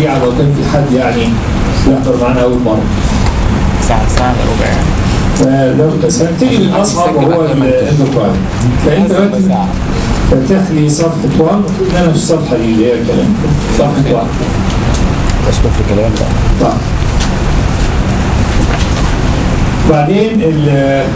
سريعه لو كان في حد يعني يحضر معانا اول مره ساعة ساعة إلا ربع يعني فلو بس هنبتدي من الاصعب وهو الاندوكراين فانت دلوقتي ساعة فتح لي صفحه 1 المفروض ان انا في الصفحه دي اللي هي الكلام صفحه 1 أشكر في الكلام ده طيب بعدين ال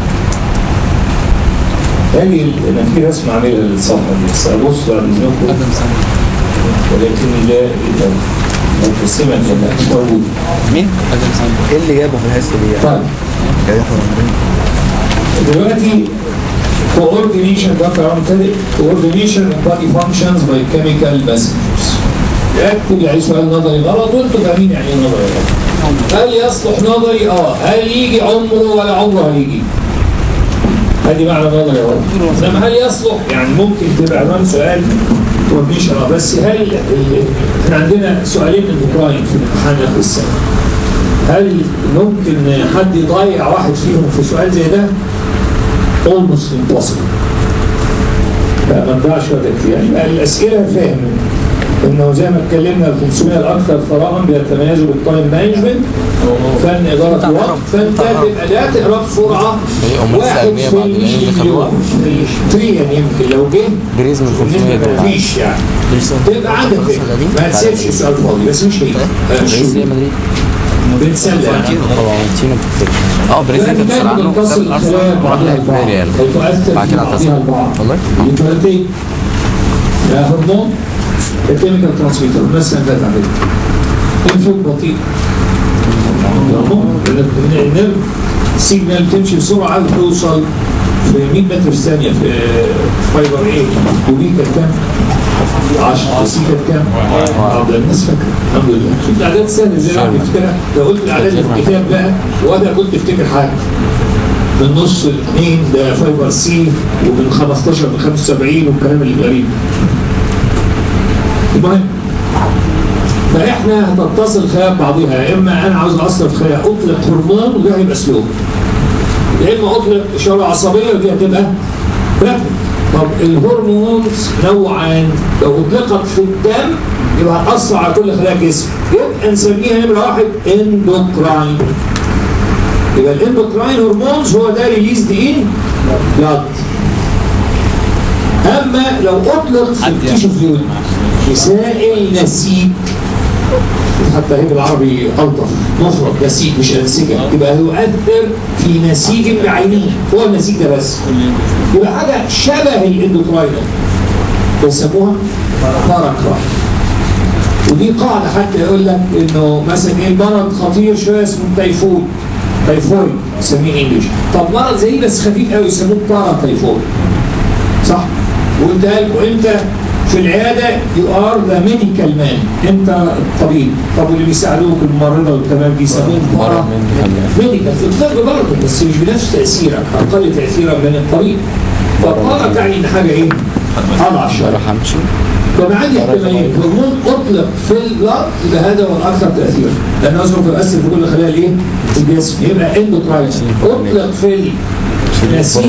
اجي انا في رسم عاملها للصفحه دي بس ابص بعد اذنكم ولكن لا مقسمه كده مش موجود مين؟ أدم ساندر ايه اللي جابه في الحصه دي يعني؟ طيب جاي يحضر عندنا دلوقتي coordination ده كلام تاني coordination of body functions by chemical messengers اكتب يعني سؤال نظري غلط وانتوا فاهمين يعني ايه نظري غلط هل يصلح نظري؟ اه هل يجي عمره ولا عمره هيجي؟ ادي معنى نظري غلط انما هل يصلح؟ يعني ممكن تبقى عنوان سؤال coordination اه بس هل ال- احنا عندنا سؤالين اندوكراين في الامتحان اخر السنه هل ممكن حد يضيع واحد فيهم في سؤال زي ده؟ almost impossible. لا ما نضيعش وقت كتير يعني بقى الاسئله فاهم انه زي ما اتكلمنا ال 500 الاكثر فراغا بيتميزوا بالتايم مانجمنت فن اداره الوقت فانت تبقى لا تقرا بسرعه إيه، أمال واحد السلمية في بعد العلم اللي خدوها؟ المليون تريليون يمكن لو جه بريز من 500 بالنسبه دول مفيش يعني تبقى عندك فكره ما تسيبش سؤال فاضي بس مش هيك آه، بريز شو. ريال مدريد بنتسلى يعني فلورنتينو اه بريز انت بتسأل عنه ساب الارسنال وراح لعب في ريال بعد كده اعتزل والله يتولدي هرمون الكيميكال ترانسميتر مثلا ده تعمل انفلوك بطيء الهرمون النيرف سيجنال تمشي بسرعه توصل في 100 متر في الثانيه في فايبر ايه ودي كانت كام؟ 10 سي كانت كام؟ اه ده الناس فاكره الحمد لله شوف الاعداد سهله ازاي الواحد يفتكرها لو قلت الاعداد اللي في الكتاب بقى وانا كنت افتكر حاجه من نص الاثنين ده فايبر سي ومن 15 ل 75 والكلام الغريب المهم فاحنا هتتصل خلايا ببعضها يا اما انا عاوز اثر في خلايا اطلق هرمون وده هيبقى سلوك يا اما اطلق اشاره عصبيه ودي هتبقى رابد طب الهرمونز نوعان لو اطلقت في الدم يبقى هتاثر على كل خلايا الجسم يبقى نسميها نمره واحد اندوكراين يبقى الاندوكراين هرمونز هو ده ريليز ان بلاد اما لو اطلق في التيشو فلويد في سائل نسيج حتى هي بالعربي الطف مفرد نسيج مش انسجه يبقى يؤثر في نسيج بعينه هو النسيج ده بس يبقى حاجه شبه الاندوكراين بيسموها باراكراين ودي قاعده حتى يقول لك انه مثلا ايه مرض خطير شويه اسمه تيفود تيفويد يسميه انجلش طب مرض زي بس خفيف قوي يسموه بارا تيفويد صح وانت انت في العياده يو ار ذا ميديكال مان انت الطبيب طب واللي بيساعدوك الممرضه والتمام بيسموهم بارا ميديكال في الطب برضه بس مش بنفس تاثيرك اقل تاثيرا من الطبيب فالبارا تعني ان حاجه ايه؟ اضعف شويه راح امشي طب عندي احتمالين هرمون اطلق في البلاد يبقى هذا هو الاكثر تاثيرا لانه يصرف يؤثر في كل خلايا الايه؟ الجسم يبقى اندوكراين اطلق في النسيج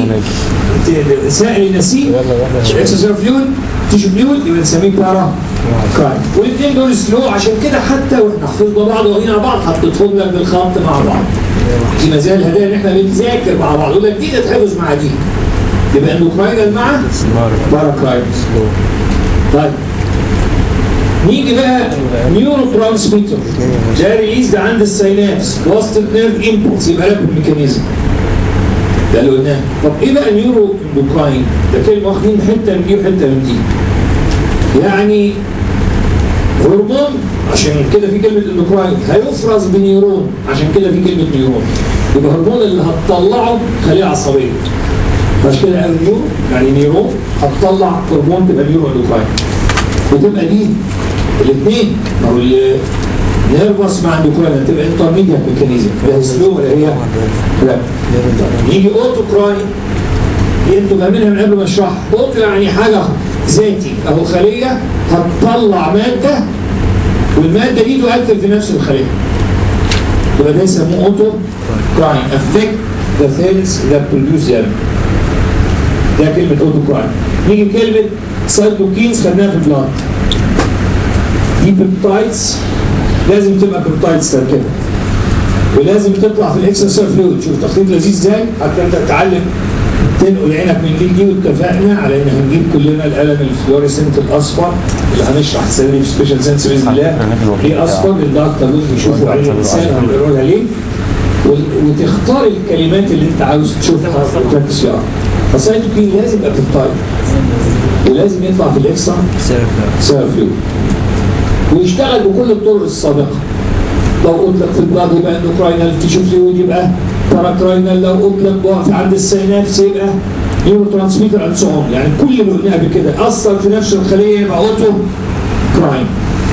سائل نسيج اكسسوار فلويد تيشو فلويد يبقى نسميه بارا كراين والاثنين دول سلو عشان كده حتى واحنا حافظنا بعض واخدين على بعض حطيتهم لك بالخط مع بعض دي مزايا الهدايا ان احنا بنذاكر مع بعض يقول لك دي تتحفظ مع دي يبقى اندوكراين مع بارا كراين طيب نيجي بقى نيورو ترانسميتر ده ريليز ده عند السينابس وسط النيرف امبولس يبقى لك الميكانيزم ده اللي قلناه طب ايه بقى نيورو اندوكراين ده كلمه واخدين حته من دي وحته من دي يعني هرمون عشان كده في كلمه اندوكراين هيفرز بنيورون عشان كده في كلمه نيورون يبقى الهرمون اللي هتطلعه خليه عصبيه عشان كده قال نيورو يعني نيورون هتطلع هرمون تبقى نيورو اندوكراين وتبقى دي الاثنين او نيرفس مع اندوكراين تبقى انترميديت ميكانيزم لا سلو ولا هي لا يجي اوتو كراين دي انتوا فاهمينها من قبل ما اشرحها اوتو يعني حاجه ذاتي اهو خليه هتطلع ماده والماده دي تؤثر في نفس الخليه يبقى ده يسموه اوتو كراين افكت ذا ثيلز ذات بروديوس them ده كلمه اوتو كراين نيجي كلمه سايتوكينز خدناها في البلاد دي بيبتايدز لازم تبقى بيبتايدز تركيبها ولازم تطلع في الاكسترا فلويد شوف تخطيط لذيذ ازاي حتى انت تتعلم تنقل عينك من دي لدي واتفقنا على ان هنجيب كلنا القلم الفلوريسنت الاصفر اللي هنشرح السنه دي في سبيشال سنس باذن الله ليه اصفر للدكتور لوز يشوفوا عين الانسان هنقرا ليه و- وتختار الكلمات اللي انت عاوز تشوفها وتركز فيها فسايتوكين لازم يبقى بيبتايد ولازم يطلع في الاكسترا سيرف فلويد ويشتغل بكل الطرق السابقه لو اطلق في البلاد يبقى اندوكراينال تيشو فلويد يبقى باراكراينال لو اطلق بقى عند السينابس يبقى نيورو ترانسميتر اند سو يعني كل اللي قلناه قبل كده اثر في نفس الخليه يبقى اوتو كراين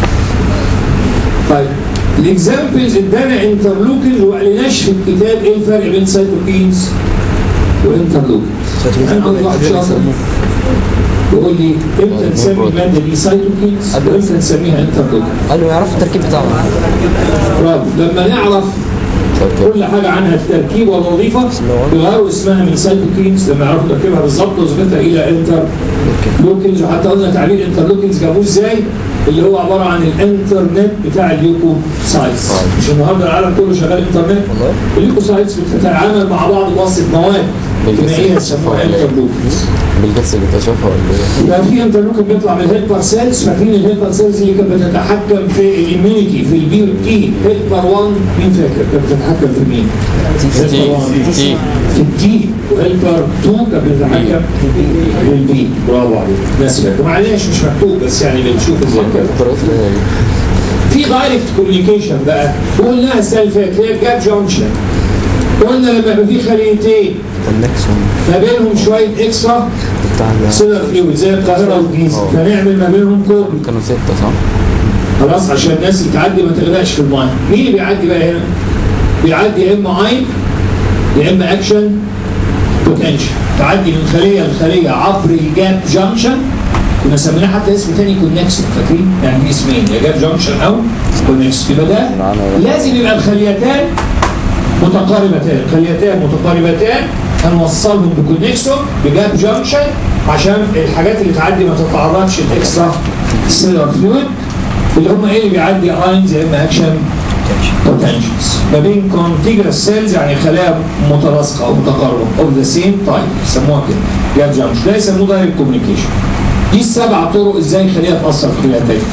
طيب الاكزامبلز ادانا انترلوكين وما قالناش في الكتاب ايه الفرق بين سايتوكينز وانترلوكين انا عندي واحد شاطر يقول لي امتى نسمي الماده دي سايتوكينز وامتى نسميها انترلوكين قالوا يعرفوا التركيب بتاعهم برافو لما نعرف كل حاجه عنها التركيب والوظيفه يغيروا اسمها من سايتوكينز لما يعرفوا تركيبها بالظبط وظيفتها الى انتر لوكينز وحتى قلنا تعبير انترلوكينز جابوه ازاي اللي هو عباره عن الانترنت بتاع اليوكوسايتس مش النهارده العالم كله شغال انترنت اليوكوسايتس بتتعامل مع بعض بواسطه مواد كيميائيه يسموها انترلوكينز بالجس اللي اكتشفها ولا ايه؟ يبقى في انترلوكين بيطلع من الهيلبر سيلز فاكرين الهيلبر سيلز اللي كانت بتتحكم في الاميونيتي في البي والتي هيلبر 1 مين فاكر كانت بتتحكم في مين؟ هيلبر 1 تي في التي وهيلبر 2 كانت بتتحكم في البي برافو عليك ناس فاكر معلش مش مكتوب بس يعني بنشوف ازاي كده الطريقة اللي هي في دايركت كوميونيكيشن بقى قلناها السنه اللي فاتت اللي هي الجاب جانكشن قلنا لما يبقى في خليتين النكسون ما بينهم شويه اكسترا بتاع ال- سيلر فلويد زي القاهره والجيزه فنعمل ما بينهم كوبري كانوا ستة صح؟ خلاص عشان الناس اللي تعدي ما تغرقش في المايه مين اللي بيعدي بقى هنا بيعدي يا اما عين يا اما اكشن بوتنشال تعدي من خليه لخليه عبر الجاب جانكشن كنا سميناه حتى اسم تاني كونكسون فاكرين يعني دي اسمين يا جاب جانكشن او كونكسون يبقى ده لازم يبقى الخليتان متقاربتان خليتان متقاربتان هنوصلهم بكونكسون بجاب جانكشن عشان الحاجات اللي تعدي ما تتعرضش الاكسترا سيلر فلويد اللي هم ايه اللي بيعدي اينز يا اما اكشن بوتنشالز ما بين كونتيجرس سيلز يعني خلايا متلاصقه او متقاربه اوف ذا سيم تايب يسموها كده جاب جانكشن ده يسموه دايركت كوميونيكيشن دي السبع طرق ازاي خليها تاثر في خليها تاني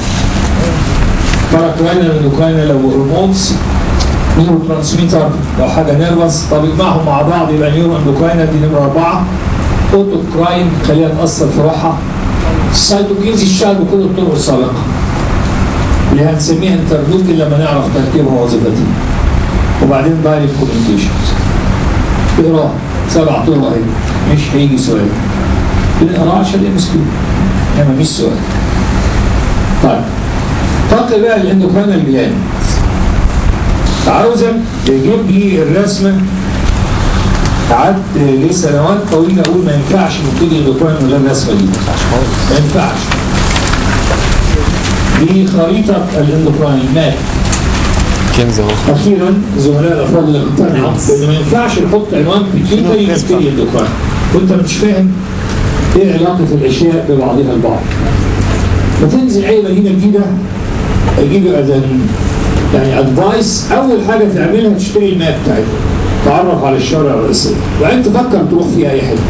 باراكراينال اندوكراينال لو هرمونز نيورو ترانسميتر لو حاجه نيرفس طب اجمعهم مع بعض يبقى نيورو اندوكراينال دي نمره اربعه اوتوكراين خليها تاثر في روحها السيتوكينز يشتغل بكل الطرق السابقه اللي هنسميها انترلوكين لما نعرف تركيبها ووظيفتها وبعدين دايركت كوميونيكيشنز اقراها سبع طرق اهي مش هيجي سؤال بنقراها عشان ده مسكين انما مش سؤال طيب فاضل بقى الاندوكراينال جلاند عاوزك تجيب لي الرسمه قعدت لي سنوات طويله اقول ما ينفعش نبتدي الاندوكراين من غير الرسمه دي ما ينفعش دي خريطه الاندوكراين مات كنز اهو اخيرا زملاء الافاضل اقتنعوا بان ما ينفعش نحط عنوان بيتيوتري نبتدي الاندوكراين وانت مش فاهم ايه علاقه الاشياء ببعضها البعض فتنزل اي مدينه جديده اجيب اذن يعني ادفايس اول حاجه تعملها تشتري الماب بتاعتها تعرف على الشوارع الرئيسيه وبعدين تفكر تروح فيها اي حته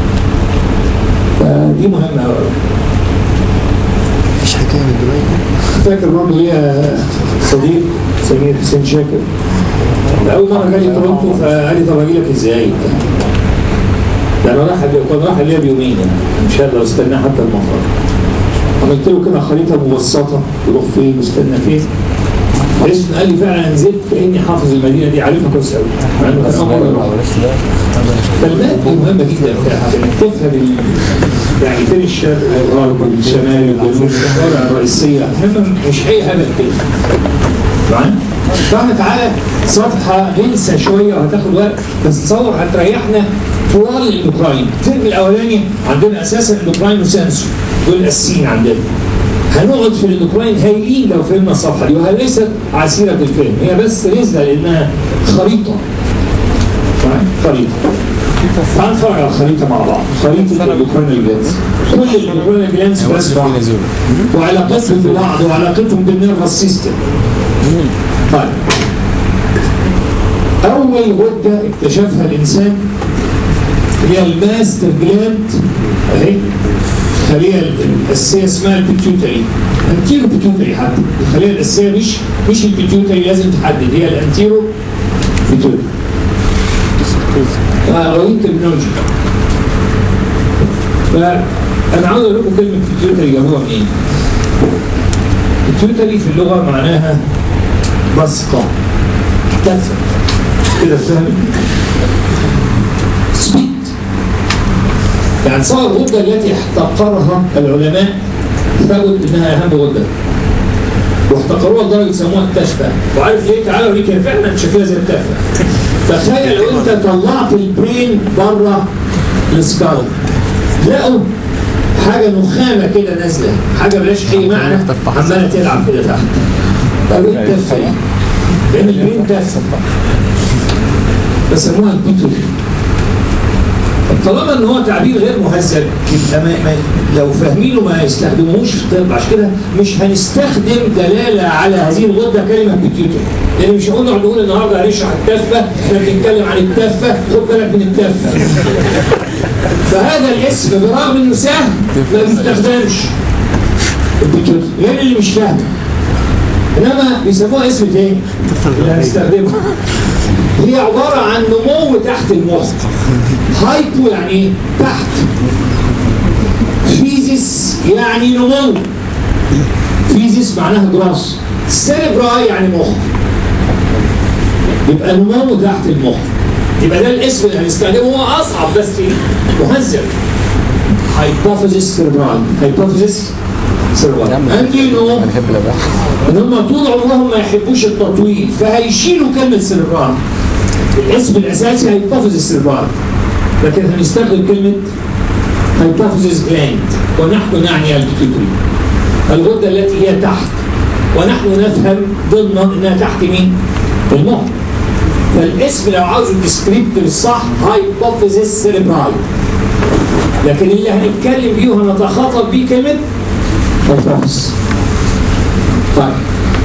فدي مهمه قوي مفيش حكايه من دلوقتي فاكر برضه ليا صديق سمير حسين شاكر اول مره جالي تورنتو فقال لي طب اجي لك ازاي؟ ده انا رايح كان رايح ليا بيومين يعني مش هقدر استناه حتى المطار عملت له كده خريطه مبسطه يروح فين واستنى فين اسم قال لي فعلا نزلت كاني حافظ المدينه دي عارفها كويس قوي مع انه كان اول مره يروح كلمات دي مهمه جدا عشان تفهم ال- يعني فين الشرق والغرب والشمال والجنوب الشوارع الرئيسيه مهمه مش اي هبل كده معايا؟ فاحنا تعالى صفحه غلسه شويه وهتاخد وقت بس تصور هتريحنا طوال الاوكراين الترم الاولاني عندنا اساسا الاوكراين وسانسو دول الاساسيين عندنا هنقعد في الاوكراين هايلين لو فهمنا الصفحه دي وهي ليست عسيره الفهم هي بس رزله لانها خريطه معايا؟ خريطه تعال نتفرج على الخريطه مع بعض خريطه الاوكراين الجلانس كل الاوكراين الجلانس بس بعض وعلاقتهم ببعض وعلاقتهم بالنيرفس سيستم طيب أول غدة اكتشفها الإنسان هي الماستر جلاند أهي الخلية الأساسية اسمها البيتيوتري أنتيرو بيتيوتري حتى الخلية الأساسية مش مش البيتيوتري لازم تحدد هي الأنتيرو بيتيوتري غير ترمينولوجي فأنا عاوز أقول لكم كلمة بيتيوتري جابوها منين؟ بيتيوتري في اللغة معناها بصقة تفة كده فاهم؟ سبيت يعني صار الغدة التي احتقرها العلماء ثبت انها اهم غدة واحتقروها لدرجة سموها التفة وعارف ليه تعالوا ليه كده فعلا شكلها زي التفة تخيل لو انت طلعت البرين بره السكال لقوا حاجة نخامة كده نازلة حاجة ملهاش أي معنى عمالة تلعب كده تحت طب ايه التفة دي؟ لأن البرين تفة فسموها البيتوفي طالما ان هو تعبير غير مهذب يبقى ما ما لو فاهمينه ما يستخدموهوش في الطب عشان كده مش هنستخدم دلاله على هذه الغده كلمه بيتيوتري لان مش هقول نقعد نقول النهارده هنشرح التفه احنا بنتكلم عن التفه خد بالك من التفه فهذا الاسم برغم انه سهل ما بيستخدمش البيتيوتري غير اللي مش فاهمه انما بيسموها اسم تاني اللي هنستخدمه هي عبارة عن نمو تحت المخ هايبو يعني ايه؟ تحت فيزيس يعني نمو فيزيس معناها جراس سيربراي يعني مخ يبقى نمو تحت المخ يبقى ده الاسم اللي هنستخدمه هو اصعب بس مهذب هايبوثيسيس سيربراي هايبوثيسيس سيربراي انت نو بنحب الاباحه ان هم طول عمرهم ما يحبوش التطويل فهيشيلوا كلمه سيربرال الاسم الاساسي هيبوفيزيس سيربرال لكن هنستخدم كلمه هيبوفيزيس جلاند ونحن نعني البيتيوتري الغده التي هي تحت ونحن نفهم ضمن انها تحت مين؟ المخ فالاسم لو عاوز الديسكريبتور الصح هايبوفيزيس سيربرال لكن اللي هنتكلم بيه وهنتخاطب بيه كلمه هايبوفيزيس طيب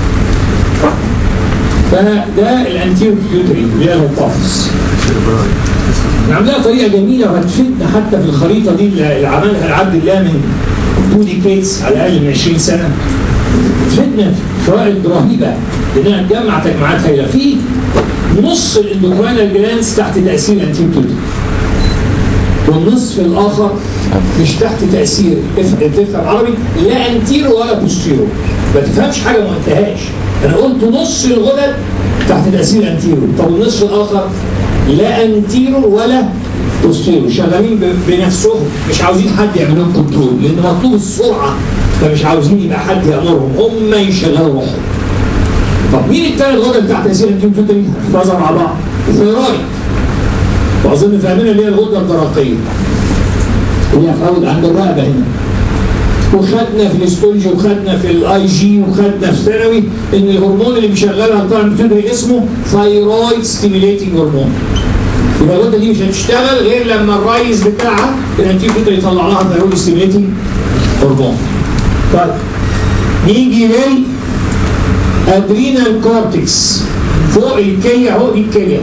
فده الانتيرو بيوتري اللي هي الهيبوفيز نعملها طريقه جميله وهتفيدنا حتى في الخريطه دي اللي عملها العبد الله من تو ديكيدز على الاقل من 20 سنه تفيدنا فوائد رهيبه لانها تجمع تجمعات هائله في نص الاندوكراينال جلانس تحت تاثير الانتيرو بيوتري والنصف الاخر مش تحت تاثير تفهم عربي لا انتيرو ولا بوستيرو ما تفهمش حاجه ما قلتهاش انا قلت نص الغدد تحت تاثير انتيرو طب النصف الاخر لا انتيرو ولا بوستيرو شغالين بنفسهم مش عاوزين حد يعمل لهم كنترول لان مطلوب السرعه فمش عاوزين يبقى حد يامرهم هم يشغلوا روحهم طب مين الثلاث غدد تحت تاثير انتيرو بيوتري احفظها مع بعض الثيرويد واظن فاهمين اللي هي الغده الدرقيه اللي هي عند الرقبه هنا وخدنا في الاستولجي وخدنا في الاي جي وخدنا في ثانوي ان الهرمون اللي بيشغلها بتاع البيتوتري اسمه ثايرويد ستيميليتنج هرمون يبقى الغده دي مش هتشتغل غير لما الرئيس بتاعها الانتيو بيتر يطلع لها ثايرويد ستيميليتنج هرمون طيب نيجي لل ادرينال كورتكس فوق الكليه اهو دي الكليه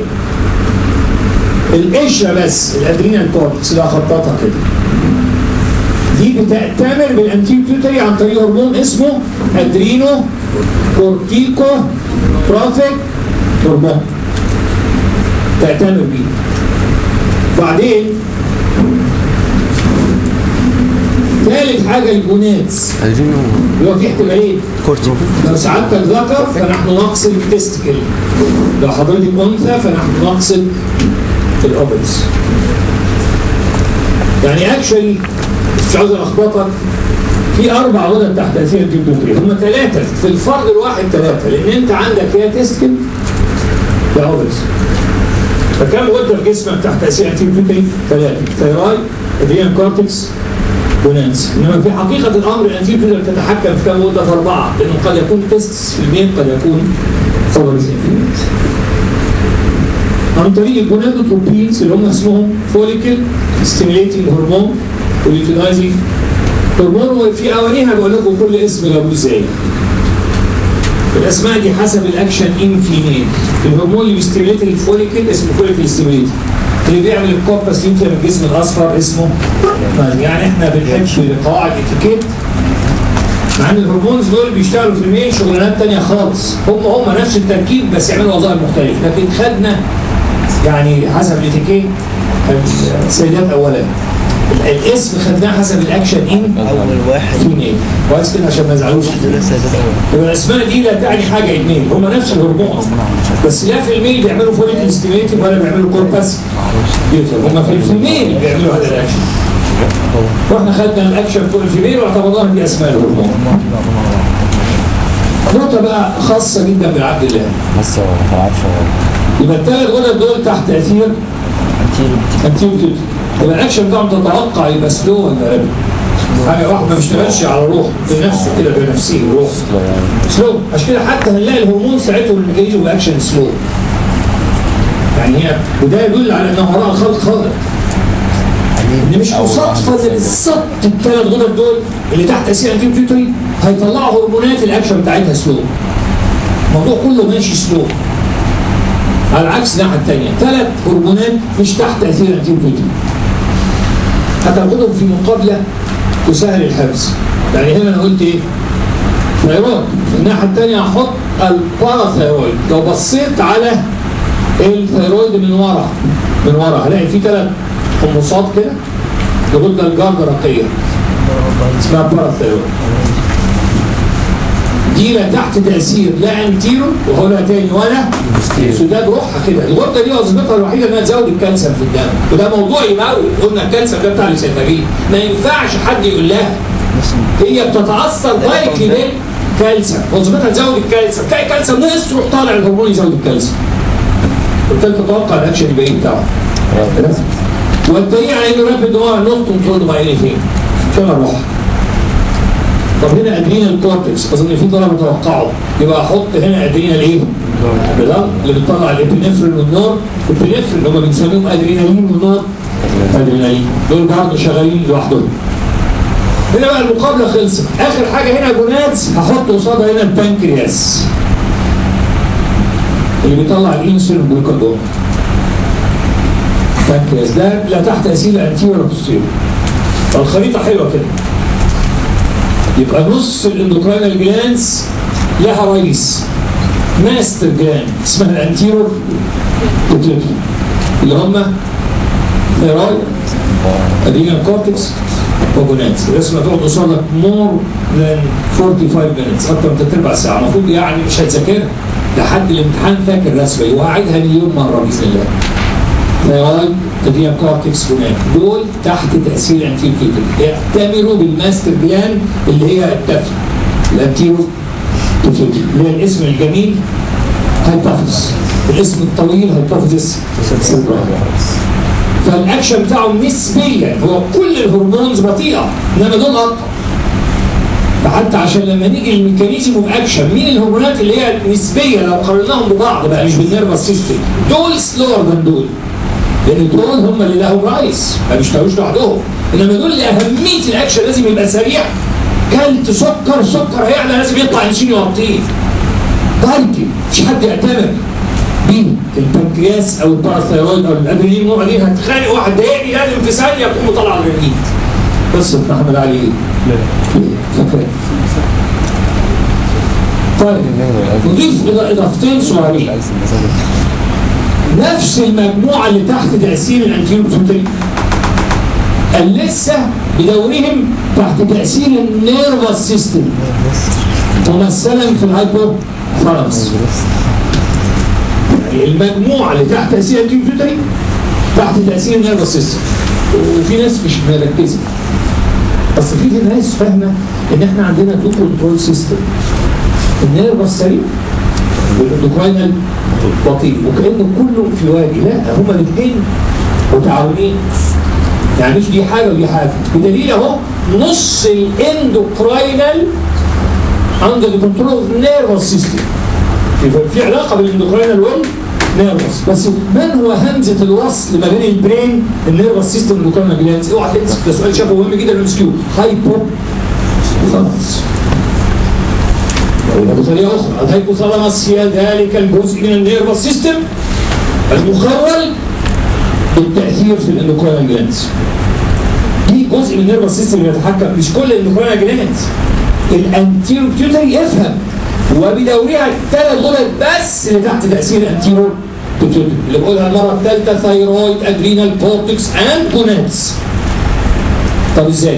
القشره بس الادرينال كورتكس اللي هخططها كده دي بتأتمر بالانتيبيوتري عن طريق هرمون اسمه ادرينو كورتيكو تروفيك هرمون تأتمر بيه بعدين ثالث حاجة الجوناتس الجينو اللي هو في احتمالين كورتي لو سعادتك ذكر فنحن نقصد التستكل لو حضرتك انثى فنحن نقصد الاوبرز يعني اكشولي مش عاوز الخبطك في اربع غدد تحت تاثير التيوتري هم ثلاثه في الفرد الواحد ثلاثه لان انت عندك يا تستكل يا اوبرز فكم غده في جسمك تحت تاثير التيوتري ثلاثه ثيرويد ادريان كورتكس ونانس انما في حقيقه الامر الانتيب تقدر تتحكم في كم غده في اربعه لانه قد يكون تستس في الميل قد يكون اوفرز في الميل عن طريق الجونادوتروبينز اللي هم اسمهم فوليكل ستيميليتنج هرمون وليوتينايزنج هرمون وفي اوانيها بقول لكم كل اسم جابوه ازاي الاسماء دي حسب الاكشن ان فيميل الهرمون اللي بيستيميليت الفوليكل اسمه فوليكل ستيميليت اللي بيعمل الكوبس لينفيا من الجسم الاصفر اسمه يعني احنا بنحب قواعد اتيكيت مع ان الهرمونز دول بيشتغلوا في الميل شغلانات تانية خالص هم هم نفس التركيب بس يعملوا وظائف مختلفة لكن خدنا يعني حسب الاتيكيت السيدات اولا الاسم خدناه حسب الاكشن ان اول واحد في ميل كويس كده عشان ما يزعلوش لسه ده يبقى الاسماء دي لا تعني حاجه اثنين هم نفس الهرمون بس لا في الميل بيعملوا فوليك ستيميتيف ولا بيعملوا كوربس هم في الفيميل بيعملوا هذا الاكشن واحنا خدنا الاكشن فوق الفيميل واعتبرناها دي اسماء الهرمون نقطة بقى خاصة جدا بالعبد الله بس ما تلعبش يبقى الثلاث غدد دول تحت تأثير انتيوتيوت يبقى الاكشن بتاعهم تتوقع يبقى سلو ولا رابد حاجة واحدة ما بيشتغلش على روح بنفسه كده بنفسه روح سلو عشان كده حتى هنلاقي الهرمون ساعتهم لما يجوا باكشن سلو يعني هي وده يدل على ان وراء الخلق خالق ان مش مصادفه ان بالظبط الثلاث غدد دول اللي تحت تاثير انتيوتيوتري هيطلعوا هرمونات الاكشن بتاعتها سلو الموضوع كله ماشي سلو على عكس الناحيه الثانيه ثلاث هرمونات مش تحت تاثير انتيوتيوتري هتاخدهم في مقابله تسهل الحفظ يعني هنا انا قلت ايه؟ ثيرويد في الناحيه الثانيه هحط الباراثيرويد لو بصيت على الثيرويد من ورا من ورا هلاقي في ثلاث حمصات كده الغده الجرجرقيه اسمها باراثيرويد دي لا تحت تاثير لا انتيرو وهقولها تاني ولا سداد روحها كده الغده دي وظيفتها الوحيده انها تزود الكالسيوم في الدم وده موضوع يموت قلنا الكالسيوم ده بتاع السيتامين ما ينفعش حد يقول لها هي بتتاثر دايركتلي بالكالسيوم وظيفتها تزود الكالسيوم تلاقي الكالسيوم نقص تروح طالع الهرمون يزود الكالسيوم وبالتالي تتوقع الاكشن يبقى ايه بتاعه والدليل على انه رابد هو نوت كنترول باي اني ثينج عشان اروح طب هنا ادرينال كورتكس اظن في طلبه توقعوا يبقى احط هنا ادرينال ايه؟ بلا اللي بتطلع الابنفرين والنور الابنفرين اللي هم بنسميهم ادرينالين والنور ادرينالين دول برضه شغالين لوحدهم هنا بقى المقابله خلصت اخر حاجه هنا جونادز هحط قصادها هنا البنكرياس اللي بيطلع الانسولين والجلوكاجون البنكرياس ده لا تحت تاثير الانتيريور بوستيريور فالخريطه حلوه كده يبقى نص الاندوكراينال جلانس لها رئيس ماستر جلاند اسمها الانتيرور بوتيتري اللي هم ثيرويد ادرينال كورتكس وجوناتس الرسمه تقعد قصادك مور ذان 45 minutes اكتر من ثلاث ارباع ساعه المفروض يعني مش هتذاكرها لحد الامتحان فاكر الرسمه دي وهعيدها مليون مره باذن الله ثيرويد ادرينال كورتكس جونات دول تحت تاثير الانتيرور يعتبروا بالماستر جلاند اللي هي التفل الانتيرور اللي هي الاسم الجميل هايبوثيس الاسم الطويل هايبوثيس فالاكشن بتاعه نسبيا هو كل الهرمونز بطيئه انما دول ابطا فحتى عشان لما نيجي الميكانيزم اوف اكشن مين الهرمونات اللي هي نسبيه لو قارناهم ببعض بقى مش بالنيرفس سيستم دول سلور ذان دول لان دول هم اللي لهم رايس ما بيشتغلوش لوحدهم انما دول اللي اهميه الاكشن لازم يبقى سريع كلت سكر سكر هيعلى لازم يطلع انسولين يغطيه دايركتلي مش حد يعتبر بيه البنكرياس او الباراثيرويد او الادرينالين نوع دي هتخانق واحد ضايقني لازم في ثانيه تقوم مطلع الادرينالين قصه محمد علي فاكر طيب نضيف اضافتين صغيرين نفس المجموعه اللي تحت تاثير الانتيريور لسه بدورهم تحت تاثير النيرفس سيستم ممثلا في الهايبو ثالاموس يعني المجموعه اللي تحت تاثير الانتيريور تحت تاثير النيرفس سيستم وفي ناس مش مركزه بس في ناس فاهمه ان احنا عندنا تو كنترول سيستم النيرفس سريع والاندوكراينال بطيء وكانه كله في وادي لا هما الاثنين متعاونين يعني مش دي حاجه ودي حاجه بدليل اهو نص الاندوكراينال اندر كنترول اوف نيرفس سيستم في علاقه بالاندوكراينال والنيرفس بس من هو همزه الوصل ما بين البرين النيرفس سيستم والاندوكراينال جلاندز اوعى تنسى ده سؤال شافه مهم جدا الام اس كيو هايبو خلاص أو بطريقة أخرى الهايبوثالاموس هي ذلك الجزء من النيرفس سيستم المخول بالتأثير في الاندوكراين جلاندز دي جزء من النيرفس سيستم اللي بيتحكم مش كل الاندوكراين جلاندز الانتيرو بيوتري يفهم وبدورها الثلاث غدد بس اللي تحت تأثير الانتيرو بيوتري اللي بقولها المرة الثالثة ثايرويد ادرينال كورتكس اند جونادز طب ازاي؟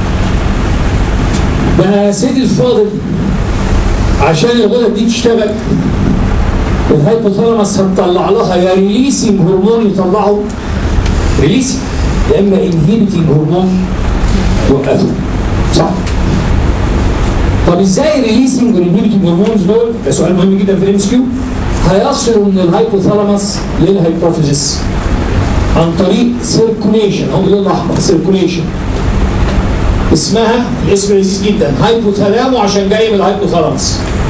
بقى سيدي الفاضل عشان الغدد دي تشتغل الهايبوثالاموس هتطلع لها يا ريليسنج هرمون يطلعه ريليسنج يا اما انهيبيتنج هرمون يوقفه صح؟ طب ازاي ريليسنج والانهيبيتنج هرمونز دول ده سؤال مهم جدا في الام اس كيو هيصلوا من الهايبوثالاموس للهايبوفيزيس عن طريق سيركوليشن هم باللون الاحمر سيركوليشن اسمها الاسم لذيذ جدا هايبوثالامو عشان جاي من الهايبوثالاموس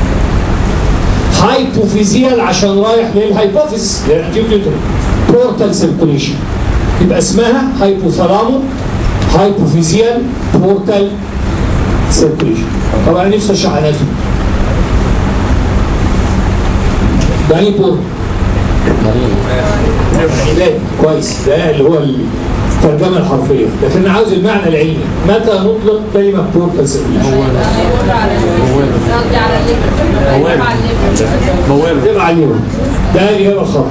هايبوفيزيال عشان رايح للهايبوفيزيس للانتيوتيوتر بورتال سيركوليشن يبقى اسمها هايبوثالامو هايبوفيزيال بورتال سيركوليشن طبعا انا نفسي اشرح اناتومي ده ايه بورتال يعني كويس ده اللي هو الترجمه الحرفيه لكن انا عاوز المعنى العلمي متى نطلق كلمه بورتال سيركوليشن تبع اليوم ده الاجابه الخطا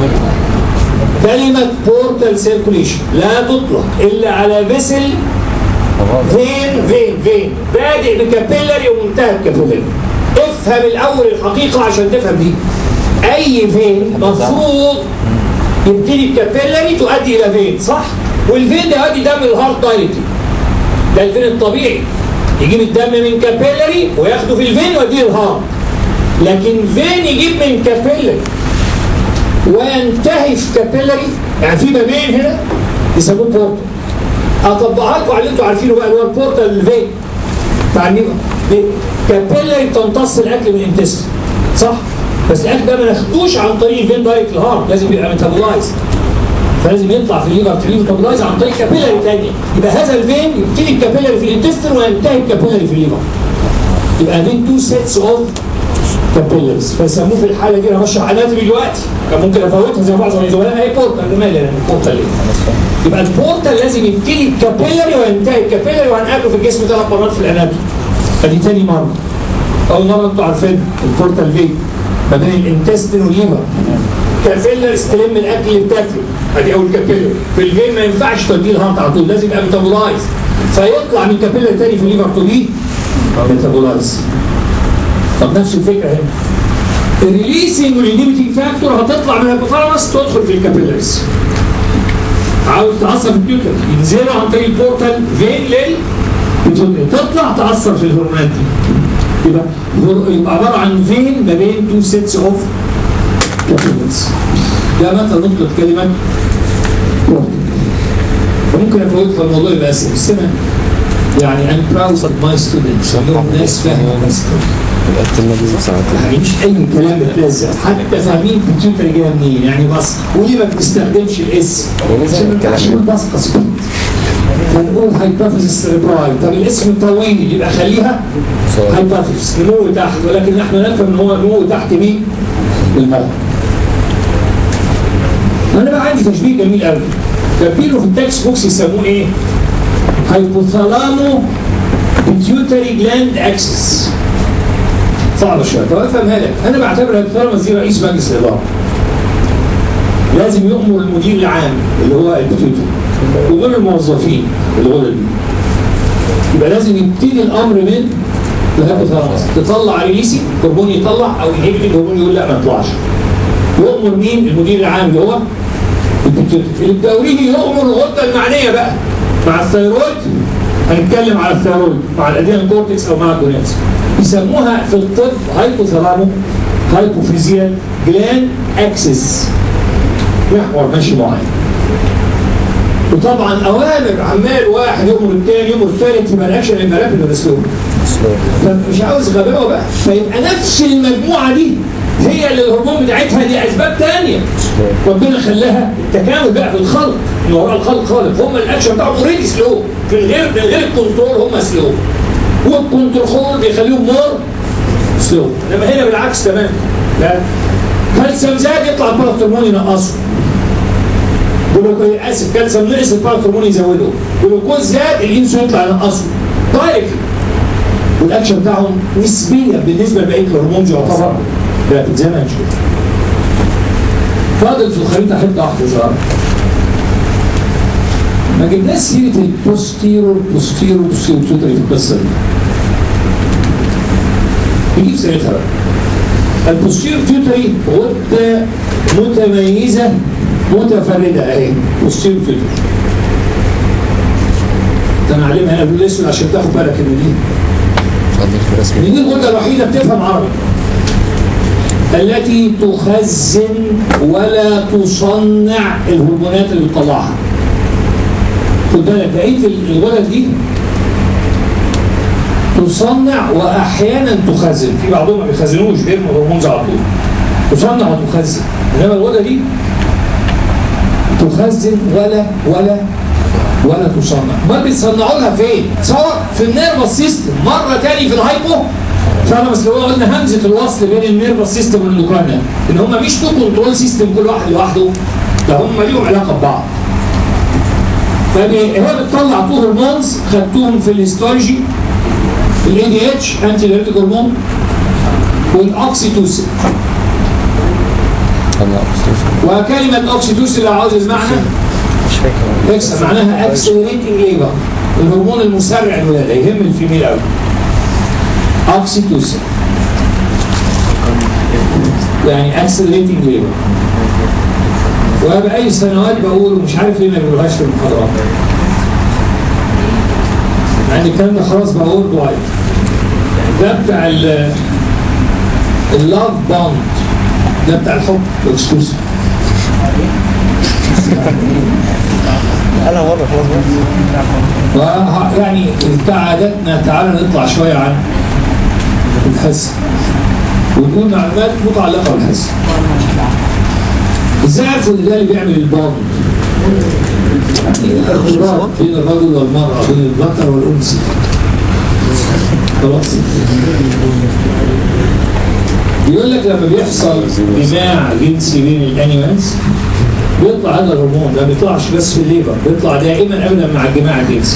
كلمه بورتال سيركوليشن لا تطلق الا على فيسل فين فين فين بادئ بكابيلاري ومنتهى بكابيلاري افهم الاول الحقيقه عشان تفهم دي اي فين مفروض يبتدي بكابيلاري تؤدي الى فين صح والفين ده يؤدي دم الهارت دايركتلي ده الفين الطبيعي يجيب الدم من كابيلاري وياخده في الفين ويوديه الهارت لكن فين يجيب من كابيلاري وينتهي في كابيلاري يعني في بابين هنا يسموه بورتال اطبقها لكم على اللي انتوا عارفينه بقى اللي هو البورتال الفين بتاع النيفر كابيلاري بتمتص الاكل من الانتستين صح؟ بس الاكل ده ما ناخدوش عن طريق الفين دايركت الهارت لازم يبقى ميتابولايز فلازم يطلع في الليفر تري ميتابولايز عن طريق كابيلاري ثانيه يبقى هذا الفين يبتدي الكابيلاري في الانتستين وينتهي الكابيلاري في الليفر يبقى بين تو سيتس اوف كابيلاريز فيسموه في الحاله دي انا بشرح اناتومي دلوقتي كان ممكن افوتها زي بعض الزملاء هي بورتال ده مالي يعني بورتال ليه؟ يبقى البورتال لازم يبتدي الكابيلاري وينتهي الكابيلاري وهنقابله في الجسم ثلاث مرات في الاناتومي ادي تاني مره اول مره انتوا عارفين البورتال فين ما بين الانتستين والليفر كابيلر استلم الاكل اللي بتاكله ادي اول كابيلر في الفين ما ينفعش توديه الهارت على طول لازم يبقى ميتابولايز فيطلع من كابيلر تاني في الليفر تو بي ميتابولايز طب نفس الفكره هنا الريليسنج والانهبيتنج فاكتور هتطلع من الهيبوثالاموس تدخل في الكابيلرز عاوز تعصب البيوتر ينزلوا عن طريق البورتال فين لل تطلع تعصب في الهرمونات دي يبقى يبقى عباره عن فين ما بين تو سيتس اوف كابيلرز ده متى نطلق كلمه ممكن افوت الموضوع يبقى اسهل بس انا يعني I'm proud of my students اليوم ناس فاهمه وناس يعني مش اي كلام بتلزق حتى فاهمين الكمبيوتر جايه منين يعني بس وليه ما بتستخدمش الاسم عشان بسقط هنقول هايبوثيسيس سيربراي طب الاسم طويل يبقى خليها هايبوثيسيس نمو تحت ولكن احنا نفهم ان هو نمو تحت مين؟ المرض انا بقى عندي تشبيه جميل قوي كاتبينه في التكست بوكس يسموه ايه؟ هايبوثالامو بيتيوتري جلاند اكسس صعبه شويه طب افهمها لك انا بعتبر الهايبوثالاموس دي رئيس مجلس الاداره لازم يؤمر المدير العام اللي هو البيتيوتري وغير الموظفين اللي هو دي يبقى لازم يبتدي الامر من الهايبوثالاموس تطلع ريليسي هرمون يطلع او ينهبت الهرمون يقول لا ما يطلعش يؤمر مين المدير العام اللي هو البيتيوتري اللي بدوريه يؤمر الغده المعنيه بقى مع الثيرويد هنتكلم على الثيرويد مع الادرينال كورتكس او مع الجونيتس يسموها في الطب هايبوثالامو هايبوفيزيال جلان اكسس محور ماشي معين وطبعا اوامر عمال واحد يامر الثاني يامر الثالث يبقى الاكشن يبقى رابد ولا سلو فمش عاوز غباوه بقى فيبقى نفس المجموعه دي هي اللي الهرمون بتاعتها لاسباب ثانيه ربنا خلاها التكامل بقى في الخلق ان وراء الخلق خالق هم الاكشن بتاعهم اوريدي سلو من غير من غير الكنترول هم سلو والكنترول بيخليهم مور سلو انما هنا بالعكس تماما لا كالسيوم زاد يطلع الباراثرمون ينقصه جلوكوز اسف كالسيوم نقص الباراثرمون يزوده جلوكوز زاد الانسولين يطلع ينقصه دايركتلي والاكشن بتاعهم نسبيا بالنسبه لبقيه الهرمون يعتبر رابد زي ما هنشوف فاضل في الخريطه حته واحده صغيره ما جبناش سيره البوستيرور بوستيرور بوستيرور توتري في القصه دي نجيب سيرتها بقى البوستيرور توتري غده متميزه متفرده اهي بوستيرور توتري ده انا علمها قبل الاسود عشان تاخد بالك ان دي اتفضل في رسمي دي الغده الوحيده بتفهم عربي التي تخزن ولا تصنع الهرمونات اللي بتطلعها خد بالك بقيه الغدد دي تصنع واحيانا تخزن في بعضهم ما بيخزنوش بيرموا الهرمونز على طول تصنع وتخزن انما الغده دي تخزن ولا ولا ولا تصنع ما بيصنعوا لها فين سواء في النيرفس سيستم مره تاني في الهايبو فانا بس لو قلنا همزه الوصل بين النيرفس سيستم والاندوكراين ان هم مش تو كنترول سيستم كل واحد لوحده ده هم ليهم علاقه ببعض فهي بتطلع تو هرمونز خدتوهم في الهيستولوجي الاي دي اتش انتي دايريتيك هرمون والاوكسيتوسين انا أبصر. وكلمه اوكسيتوسين لو عاوز المعنى مش فاكر اكس معناها اكسلريتنج ليبر الهرمون المسرع الولاده يهم الفيميل قوي اوكسيتوسين يعني اكسلريتنج ليبر وبأي سنوات بقول ومش عارف ليه ما بيقولهاش في المحاضرات يعني الكلام ده خلاص بقى وورد وايد ده بتاع ال اللاف بوند ده بتاع الحب الاكسكلوسيف انا مره خلاص وه- يعني بتاع عاداتنا تعالى نطلع شويه عن الحس ونقول معلومات متعلقه بالحس ازاي عرفوا ان ده اللي بيعمل البوند؟ يعني الارتباط بين الرجل والمراه بين الذكر والانثى خلاص بيقول لك لما بيحصل جماع جنسي بين الانيمالز بيطلع هذا الهرمون ده ما بيطلعش بس في الليبر بيطلع دائما ابدا مع الجماع الجنسي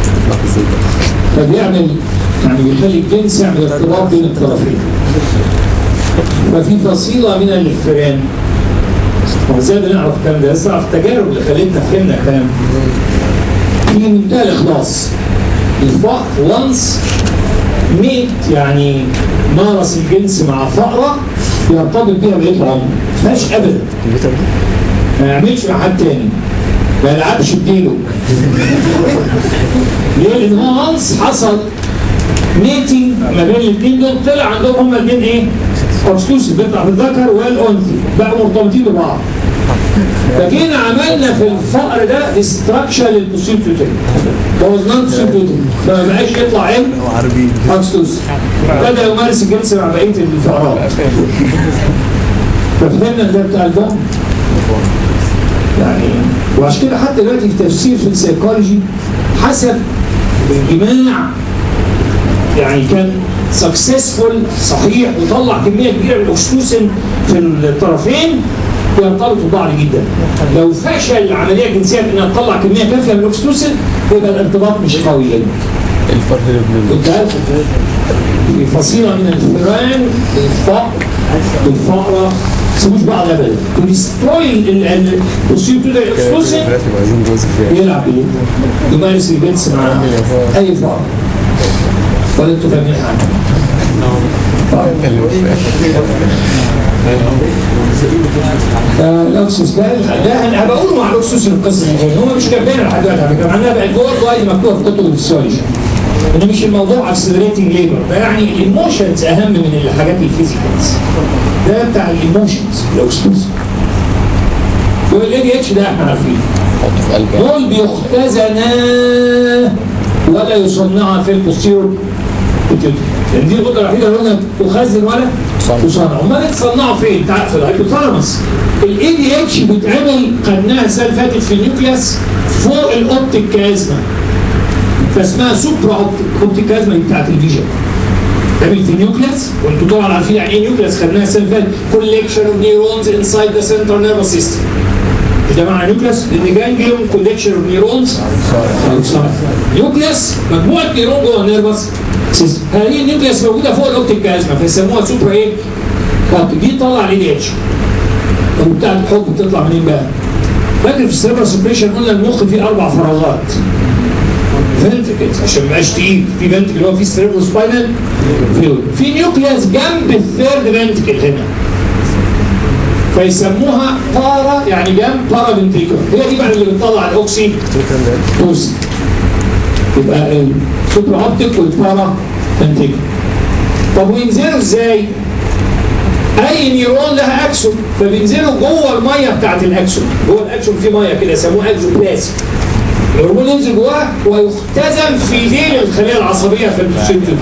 فبيعمل يعني بيخلي الجنس يعمل ارتباط بين الطرفين ففي فصيله من الفئران هو ازاي بنعرف الكلام ده؟ لسه في التجارب اللي خلتنا فهمنا الكلام في منتهى الاخلاص الفقر وانس ميت يعني مارس الجنس مع فقره يرتبط بيها بقيه العمر ما فيهاش ابدا ما يعملش مع حد تاني ما يلعبش بديله ليه؟ لان هو وانس حصل ميتنج ما بين الاثنين دول طلع عندهم هما الاثنين ايه؟ اكسكلوسيف بيطلع في الذكر والانثى بقوا مرتبطين ببعض فجينا عملنا في الفقر ده ديستراكشن للبوسيل بيوتين بوظناه البوسيل بيوتين فما بقاش يطلع ايه؟ عربيين اكسكلوسيف بدا يمارس الجنس مع بقيه الفقرات ففهمنا ده بتاع البوم يعني وعشان كده حتى دلوقتي في تفسير في السيكولوجي حسب الجماع يعني كان سكسسفول صحيح وطلع كميه كبيره من الاكسيتوسين في الطرفين يرتبطوا ببعض جدا لو فشل العمليه الجنسيه في انها تطلع كميه كافيه من الاكسيتوسين يبقى الارتباط مش قوي جدا الفرق بين كنت عارف في فصيله من الفئران الفقر الفقره ما يسيبوش بعض ابدا تدستروي البوسيل تو اكسكلوسيف عايزين جوز فيها يلعب ايه؟ يمارس الجنس مع اي فقر ولا انتوا فاهمين حاجه؟ آه، الاكسوس ده ده انا بقوله مع الاكسوس القصه دي هم مش كاتبين لحد دلوقتي على فكره معناها بقت جوه وايد مكتوبه في كتب الفسيولوجي انه مش الموضوع اكسلريتنج ليبر ده يعني الايموشنز اهم من الحاجات الفيزيكالز ده بتاع الايموشنز الاكسوس والاي دي اتش ده احنا عارفينه حطه في قلبي دول بيختزنا ولا يصنع في البوستيرور لان دي الغده الوحيده اللي قلنا تخزن ولا تصنع. تصنع امال تصنعوا فين؟ تعرف في الهايبوثالاموس الاي دي اتش بيتعمل خدناها السنه اللي فاتت في النيوكليوس فوق الاوبتيك كازما فاسمها سوبرا اوبتيك اوبتيك كازما دي بتاعت الفيجن تعمل في نيوكليس وانتوا طبعا عارفين يعني ايه نيوكليس خدناها السنه اللي فاتت كوليكشن اوف نيورونز انسايد ذا سنترال نيرفس سيستم مش ده معنى نيوكليس ان جانجليون كوليكشن اوف نيورونز نيوكليس مجموعه نيرون جوه النيرفس سيستم هذه النيوكليس موجوده فوق الاوبتيك كازما فيسموها سوبر ايه؟ كارت دي تطلع الاي دي اتش طب بتاع الحب بتطلع منين بقى؟ فاكر في السيرفر سبريشن قلنا المخ فيه اربع فراغات فنتكلز عشان ما يبقاش تقيل في فنتكل اللي هو فيه سيرفر سباينال فلويد في نيوكليس جنب الثيرد فنتكل هنا فيسموها بارا يعني جنب بارا فنتريكول هي دي بقى اللي بتطلع الاوكسي توسي يبقى السوبر اوبتيك والبارا فنتريكول طب وينزلوا ازاي؟ اي نيرون لها اكسون فبينزلوا جوه الميه بتاعت الاكسون جوه الاكسون في ميه كده يسموها اكسوبلازم الهرمون ينزل جواه ويختزن في ديل الخليه العصبيه في الشد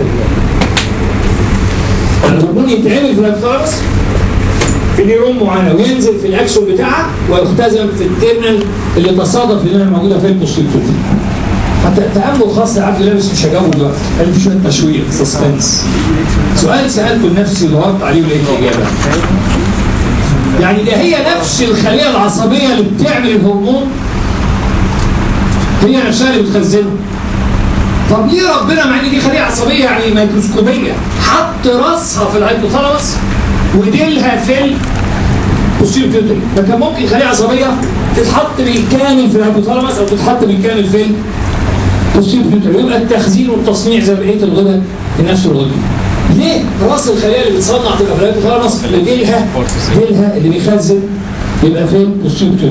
الهرمون يتعمل في الهيبوثالاموس في نيرون معينه وينزل في الاكسون بتاعها ويختزن في التيرمينال اللي تصادف انها موجوده في البوستيتوت حتى تأمل خاص عبد الله بس مش هجاوبه دلوقتي قال في شويه تشويق سسبنس سؤال سالته لنفسي ودورت عليه ولقيت اجابه يعني ده هي نفس الخليه العصبيه اللي بتعمل الهرمون هي نفسها اللي بتخزنه طب ليه ربنا مع ان دي خليه عصبيه يعني ميكروسكوبيه حط راسها في الهيبوثالاموس وديلها في البوستيريور ده كان ممكن خليه عصبيه تتحط بالكامل في الهيبوثالاموس او تتحط بالكامل في البوستيريور يبقى التخزين والتصنيع زي بقيه الغدد في نفس الغدد ليه راس الخليه اللي بتصنع تبقى في الهيبوثالاموس ديلها ديلها اللي بيخزن يبقى فين البوستيريور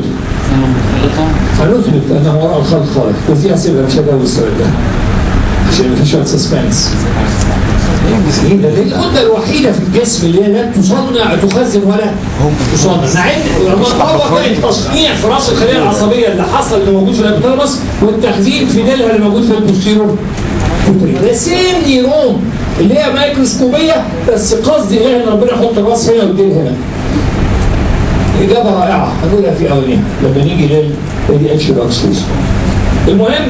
فنثبت انه وراء الخلق خالق بس دي هسيبها مش هجاوب السؤال ده عشان في شويه سسبنس دي الغده الوحيده في الجسم اللي هي لا تصنع تخزن ولا تصنع مع ان لما تطور كان التصنيع في راس الخليه العصبيه اللي حصل اللي موجود في الابيدرمس والتخزين في ديلها اللي موجود في البوستيرور ده سيم نيرون اللي هي مايكروسكوبيه بس قصدي ايه ان ربنا يحط الراس هنا والديل هنا إجابة رائعة هنقولها في أولها لما نيجي لل دي اتش باكسوس المهم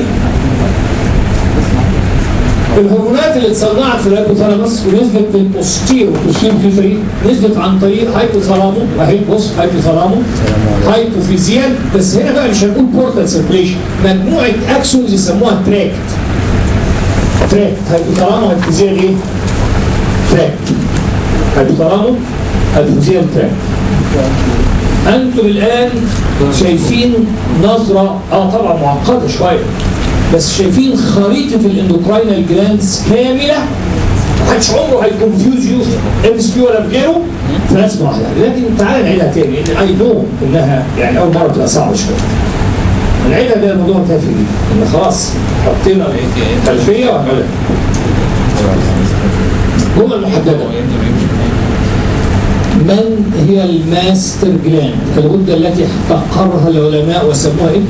الهرمونات اللي اتصنعت في الهيبوثالاموس ونزلت بالبوستير والبوستير في نزلت عن طريق هايبوثالامو اهي بص هايبوثالامو هايبوفيزيال بس هنا بقى مش هنقول بورتال سيركليشن مجموعة اكسونز يسموها تراكت تراكت هايبوثالامو هايبوفيزيال ايه؟ تراكت هايبوثالامو هايبوفيزيال تراكت انتم الان شايفين نظرة اه طبعا معقدة شوية بس شايفين خريطة الاندوكراينال جلاندز كاملة محدش عمره هيكونفيوز يو ام اس كيو ولا بغيره في رسمة واحدة لكن تعالى نعيدها تاني لان اي نو انها يعني اول مرة تبقى صعبة شوية نعيدها ده الموضوع تافه جدا ان خلاص حطينا خلفية وهنعملها جمل محددة من هي الماستر جلاند الغدة التي احتقرها العلماء وسموها ايه؟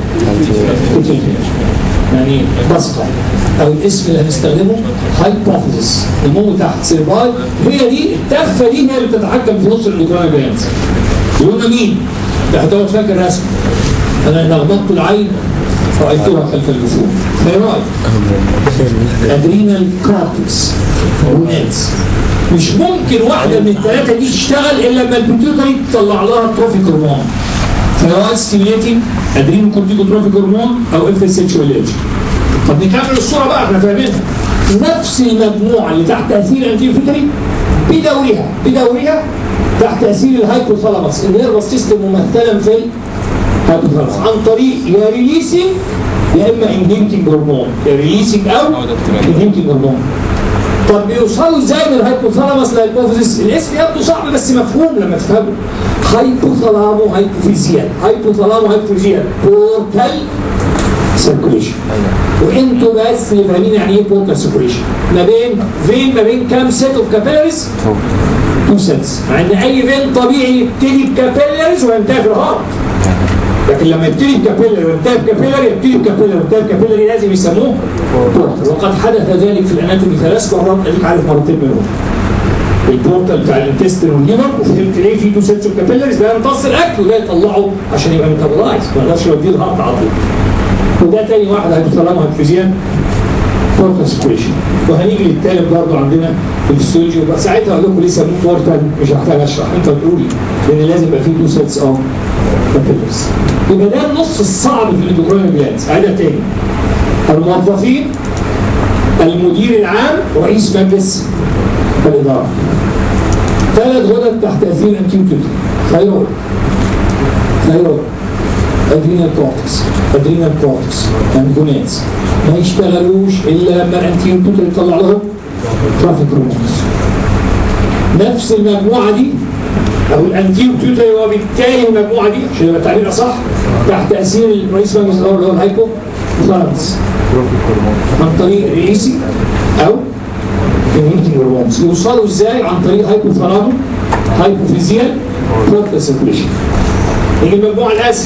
يعني بصقة او الاسم اللي هنستخدمه هايبوثيسيس نمو تحت سيرباي هي دي التفة دي هي اللي بتتحكم في نص الاندوكراين جلاند يقولنا مين؟ ده هتقعد فاكر رسم انا اذا غمضت العين رأيتها خلف الجفون ثيرويد ادرينال كارتكس وناس مش ممكن واحدة من الثلاثة دي تشتغل إلا لما البيتيوتري تطلع لها تروفيك هرمون ثيرويد ستيميليتنج ادرينال كورتيكوتروفيك هرمون أو اف اس اتش ال اتش طب نكمل الصورة بقى احنا فاهمينها نفس المجموعة اللي تحت تأثير الانتيفيتري بدورها بدورها تحت تأثير الهايبوثالاموس النيرفس سيستم ممثلا في الهايبوثالاموس عن طريق يا ريليسنج يا اما انهيبتنج هرمون يا ريليسنج او انهيبتنج هرمون طب بيوصلوا ازاي من الهايبوثالاموس للهايبوفيزيس الاسم يبدو صعب بس مفهوم لما تفهمه هايبوثالامو هايبوفيزيال هايبوثالامو هايبوفيزيال بورتال سيركوليشن وانتوا بس اللي فاهمين يعني ايه بورتال سيركوليشن ما بين فين ما بين كام سيت اوف كابيلاريز تو سيتس مع ان اي فين طبيعي يبتدي بكابيلاريز وينتهي في الهارت لكن لما يبتدي بكابيلاري وينتهي بكابيلاري يبتدي بكابيلاري وينتهي بكابيلاري لازم يسموه بورتال وقد حدث ذلك في الاناتومي ثلاث مرات اديك عارف مرتين منهم البورتال بتاع الانتستين والليفر وفهمت ليه في تو سيتس اوف كابيلاريز ده يمتص الاكل وده يطلعه عشان يبقى ميتابولايز ما يقدرش يوديه الهارت على طول وده تاني واحد هيبوثالامو هيبوفيزيان بورتال سيركيوليشن وهنيجي للتالت برضه عندنا في الفسيولوجي وبقى ساعتها اقول لكم ليه سموه بورتال مش هحتاج اشرح انت بتقولي لان لازم يبقى فيه تو سيتس اوف كابيلرز يبقى ده النص الصعب في الاندوكراين جلاندز عايزها تاني الموظفين المدير العام رئيس مجلس الاداره ثلاث غدد تحت تاثير انتيوتيوتر ثايرويد ثايرويد ادرينال كورتكس ادرينال كورتكس انجونيتس ما يشتغلوش الا لما الانتيوتيوتر يطلع لهم ترافيك هرمونز نفس المجموعه دي او الانتيوتيوتر وبالتالي المجموعه دي عشان يبقى تعبيرها صح تحت تاثير رئيس مجلس الاداره اللي هو الهايبو ثالاموس عن طريق رئيسي او كوميونيتي هرمونز يوصلوا ازاي عن طريق هايبوثالامو هايبوفيزيال بورتال سيركيوليشن هي المجموعه الاسهل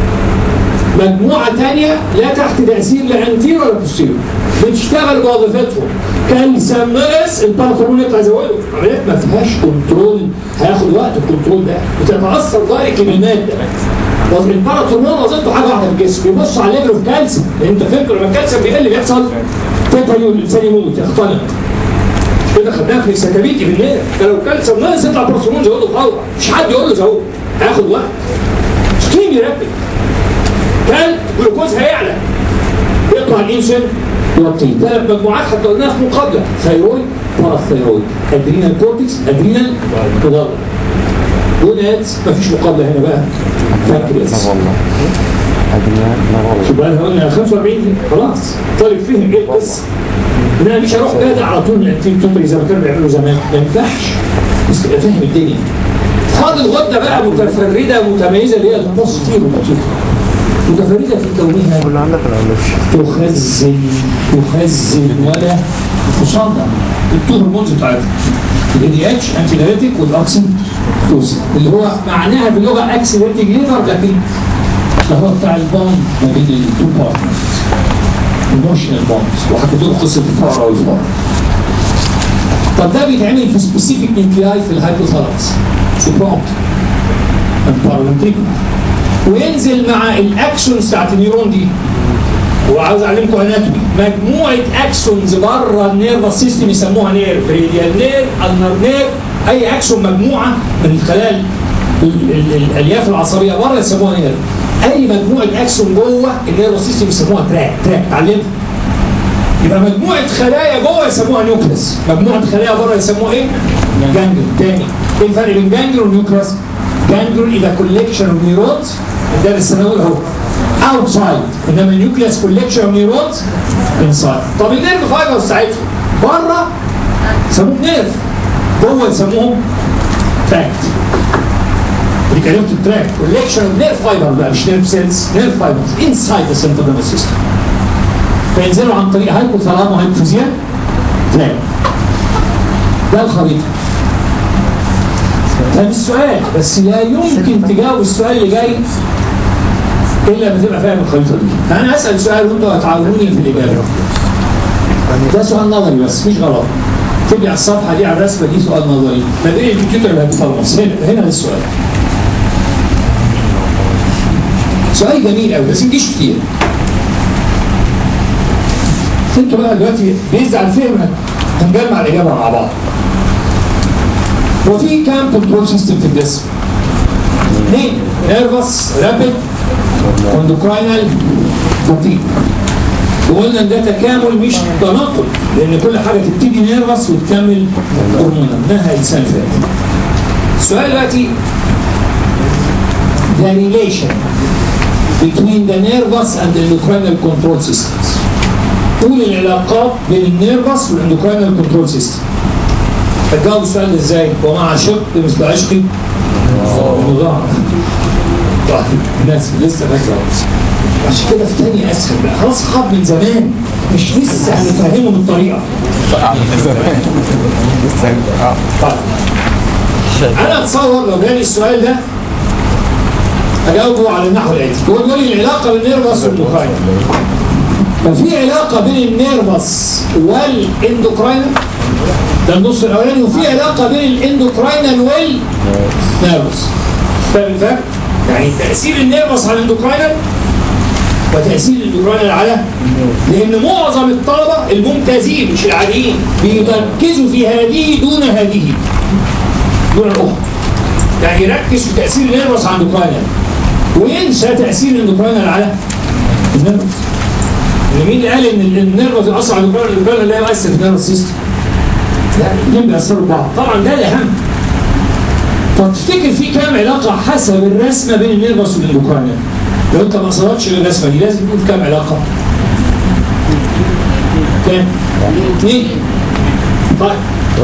مجموعه ثانيه لا تحت تاثير لا انتير ولا بوستيريور بتشتغل وظيفتهم كالسيوم ناقص البارثرون يطلع يزوده عمليات ما فيهاش كنترول هياخد وقت الكنترول ده بتتاثر دايركت بالماده وظ- الباراترمون وظيفته حاجه واحده في الجسم يبص على الليفل اوف كالسيوم انت فاكر لما الكالسيوم بيقل بيحصل تيتاني والانسان يموت يختنق كده خدناها في سكابيتي بالليل ده لو كالسيوم ناقص يطلع بارثرمون زوده فورا مش حد يقول له زود هياخد وقت ستيم يركب كان جلوكوز هيعلى يطلع الانسولين يوطي ثلاث مجموعات حتى قلناها في مقابله ثيرويد باراثيرويد ادرينال كورتكس ادرينال مدرج جونات مفيش مقابله هنا بقى بانكرياس والله أدنى لا والله شوف بقى احنا قلنا 45 خلاص طالب فهم ايه القصه ان انا مش هروح جادع على طول الانتيم توتري زي ما كانوا بيعملوا زمان ما ينفعش بس تبقى فاهم الدنيا فاضل غده بقى متفرده متميزه اللي هي البوستيرو متفرده في كونها كل عندك ولا معلش تخزن تخزن ولا تصنع التو هرمونز بتاعتها الاي دي اتش انتي دايريتيك والاكسيتوسين اللي هو معناها باللغه اكسيدنتيك ليفر لكن ده هو بتاع البوند ما بين التو بارتنرز ايموشنال بوندز وحكيت لكم قصه الفقره والفقره طب ده بيتعمل في سبيسيفيك نيوكلياي في الهايبوثالاموس في برومبت البارالمنتريكولار وينزل مع الاكشنز بتاعت النيورون دي وعاوز اعلمكم اناتومي مجموعه اكسونز بره النيرفس سيستم يسموها نيرف ريديال نيرف النر نيرف اي اكسون مجموعه من خلال ال- ال- الالياف العصبيه بره يسموها نيرف اي مجموعه اكسون جوه النيرفس سيستم يسموها تراك تراك اتعلمها يبقى مجموعه خلايا جوه يسموها نيوكليس مجموعه خلايا بره يسموها ايه؟ جانجل تاني ايه الفرق بين جانجل ونيوكليس؟ جانجل اذا كوليكشن اوف نيورونز ده الثانوي اهو اوتسايد انما النيوكليس كوليكشن اوف نيورونز انسايد طب النيرف فايبرز بتاعتهم بره يسموهم نيرف جوه يسموهم تراكت دي كلمه التراك كوليكشن اوف نيرف فايبر بقى مش نيرف سيلز نيرف فايبرز انسايد ذا سنترال نيرفس سيستم فينزلوا عن طريق هايبوثالامو وهايبوفيزيال تلاقي ده الخريطه ده مش سؤال بس لا يمكن تجاوب السؤال اللي جاي الا لما تبقى فاهم الخريطه دي فانا اسال سؤال وانتوا هتعاونوني في الاجابه ده سؤال نظري بس مش غلط تبقى على الصفحه دي على الرسمه دي سؤال نظري ما بين الكمبيوتر والهايبوثالاموس هنا هنا السؤال سؤال جميل قوي بس ما يجيش كتير انتوا بقى دلوقتي بيزد على الفهم هنجمع الاجابه مع بعض هو في كام كنترول سيستم في الجسم؟ اثنين نيرفس رابيد اندوكراينال فاتيك وقلنا ان ده تكامل مش تناقض لان كل حاجه تبتدي نيرفس وتكمل هرمونال انها السنه اللي فاتت السؤال دلوقتي the relation between the nervous and the endocrinal control systems قول العلاقات بين النيرفس والاندوكراينال كنترول سيستم هتجاوب السؤال ده ازاي؟ ومع عشق مثل عشقي مضاعف طيب الناس لسه فاكره عشان كده في تاني اسهل بقى خلاص خاب من زمان مش لسه هنفهمه بالطريقه طيب انا اتصور لو جالي السؤال ده اجاوبه على النحو الاتي هو بيقول لي العلاقه بين النيرفس والاندوكراين ففي علاقه بين النيرفس والاندوكراين ده النص الاولاني وفي علاقه بين الاندوكراينال والنيرفس فاهم الفرق؟ يعني تاثير النيرفس على الاندوكراينال وتاثير الاندوكراين على لان معظم الطلبه الممتازين مش العاديين بيركزوا في هذه دون هذه دون الاخرى يعني يركز في تاثير النيرفس على الاندوكراين وينسى تاثير الاندوكراين على النيرفس اللي مين اللي قال ان النيرفس ياثر على الاندوكراين الاندوكراين لا يؤثر في النيرفس سيستم لا الاثنين بيأثروا بعض طبعا ده الاهم طب تفتكر في كام علاقه حسب الرسمه بين النيرفس والاندوكراين لو انت ما قصرتش الرسمه دي لازم يكون كام علاقه؟ كام؟ اثنين طيب